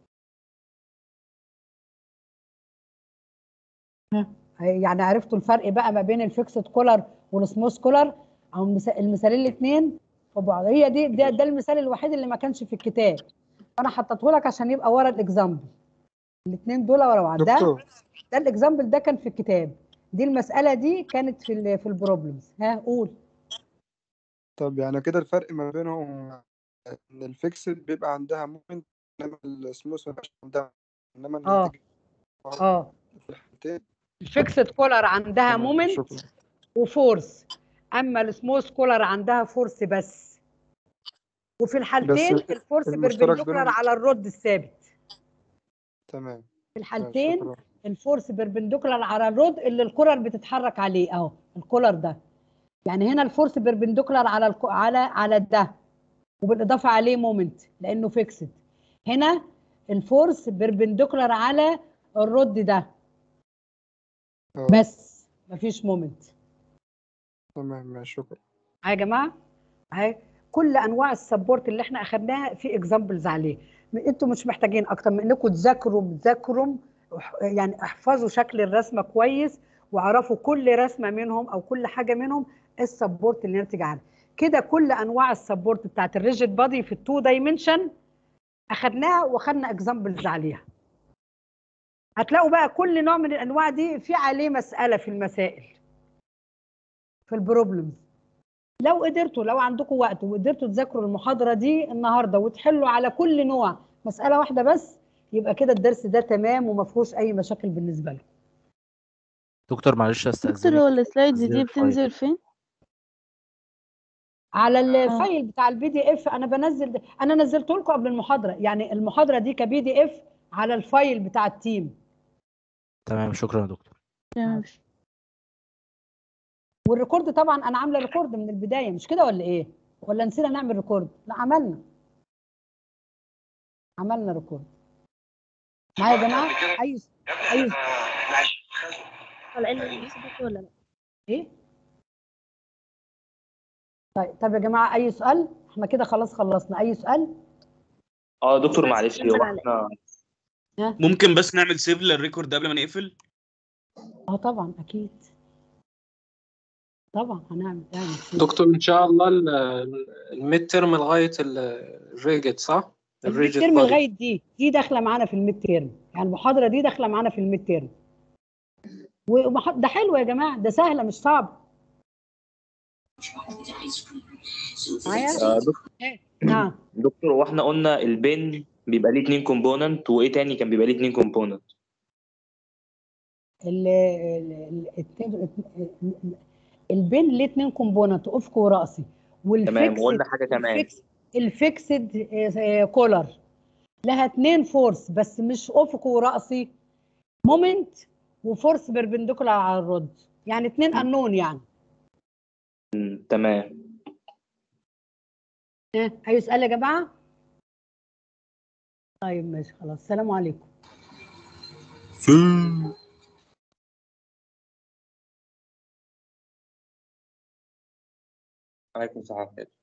ها، يعني عرفتوا الفرق بقى ما بين الفيكسد كولر والسموث كولر او المث- المثالين الاثنين فبعض هي دي ده, ده المثال الوحيد اللي ما كانش في الكتاب فانا حطيته لك عشان يبقى ورا الاكزامبل الاثنين دول ورا بعض ده دكتور ده الاكزامبل ده كان في الكتاب دي المساله دي كانت في ال في البروبلمز ها قول طب يعني كده الفرق ما بينهم ان الفيكسد بيبقى عندها مومنت انما السموث ما بيبقاش عندها انما اه النتيجة اه في الحالتين الفيكسد كولر عندها تمام مومنت شكرا وفورس اما السموث كولر عندها فورس بس وفي بس الحالتين الفورس المشترك بيربنديكولار بينهم على الرد الثابت تمام في ماشي الحالتين شكرا الفورس بيربنديكولار على الرد اللي الكولر بتتحرك عليه اهو الكولر ده يعني هنا الفورس بيربنديكولار على الكو... على على ده وبالاضافه عليه مومنت لانه فيكسد هنا الفورس بيربنديكولار على الرد ده اه بس مفيش مومنت تمام ماشي شكرا يا جماعه اهي كل انواع السبورت اللي احنا اخدناها في اكزامبلز عليه م- انتوا مش محتاجين اكتر من انكم تذاكروا تذاكروا اح- يعني احفظوا شكل الرسمه كويس واعرفوا كل رسمه منهم او كل حاجه منهم السبورت اللي نرتج عنها كده كل انواع السبورت بتاعت الريجيد بادي في التو دايمنشن اخدناها واخدنا اكزامبلز عليها هتلاقوا بقى كل نوع من الانواع دي في عليه مساله في المسائل في البروبلمز لو قدرتوا لو عندكم وقت وقدرتوا تذاكروا المحاضره دي النهارده وتحلوا على كل نوع مساله واحده بس يبقى كده الدرس ده تمام وما فيهوش اي مشاكل بالنسبه لكم دكتور معلش دكتور استأذنك هو السلايدز تنزلي دي الفايل بتنزل فين؟ على اه الفايل بتاع البي دي اف انا بنزل ده. انا نزلته لكم قبل المحاضره يعني المحاضره دي كبي دي اف على الفايل بتاع التيم تمام شكرا يا دكتور تمام والريكورد طبعا انا عامله ريكورد من البدايه مش كده ولا ايه ولا نسينا نعمل ريكورد لا عملنا عملنا ريكورد معايا يا جماعه اي اي طالعين الانجليزي ولا لا؟ ايه طيب طب يا جماعه اي سؤال احنا كده خلاص خلصنا اي سؤال اه دكتور معلش هو على احنا ها ممكن بس نعمل سيف للريكورد قبل ما نقفل اه طبعا اكيد طبعا هنعمل نعمل سيف. دكتور ان شاء الله الميد ترم لغايه الريجت صح؟ الميد الريجت تيرم بادي لغايه دي دي داخله معانا في الميد تيرم يعني المحاضره دي داخله معانا في الميد تيرم ومح- ده حلو يا جماعه ده سهله مش صعب معايا آه دكتور إيه؟ نعم دكتور هو احنا قلنا البن بيبقى ليه اتنين كومبوننت وايه تاني كان بيبقى ليه اتنين كومبوننت ال ال- الاتنين- ال- البين ليه اتنين كومبوننت افق وراسي تمام وقلنا والفيكسد حاجه كمان الفيكس الفيكسد آه، كولر لها اتنين فورس بس مش افق وراسي مومنت وفورس بيربنديكولار على الرد يعني اتنين انون يعني مم، تمام ها اي سؤال يا جماعه طيب ماشي خلاص السلام عليكم عليكم السلام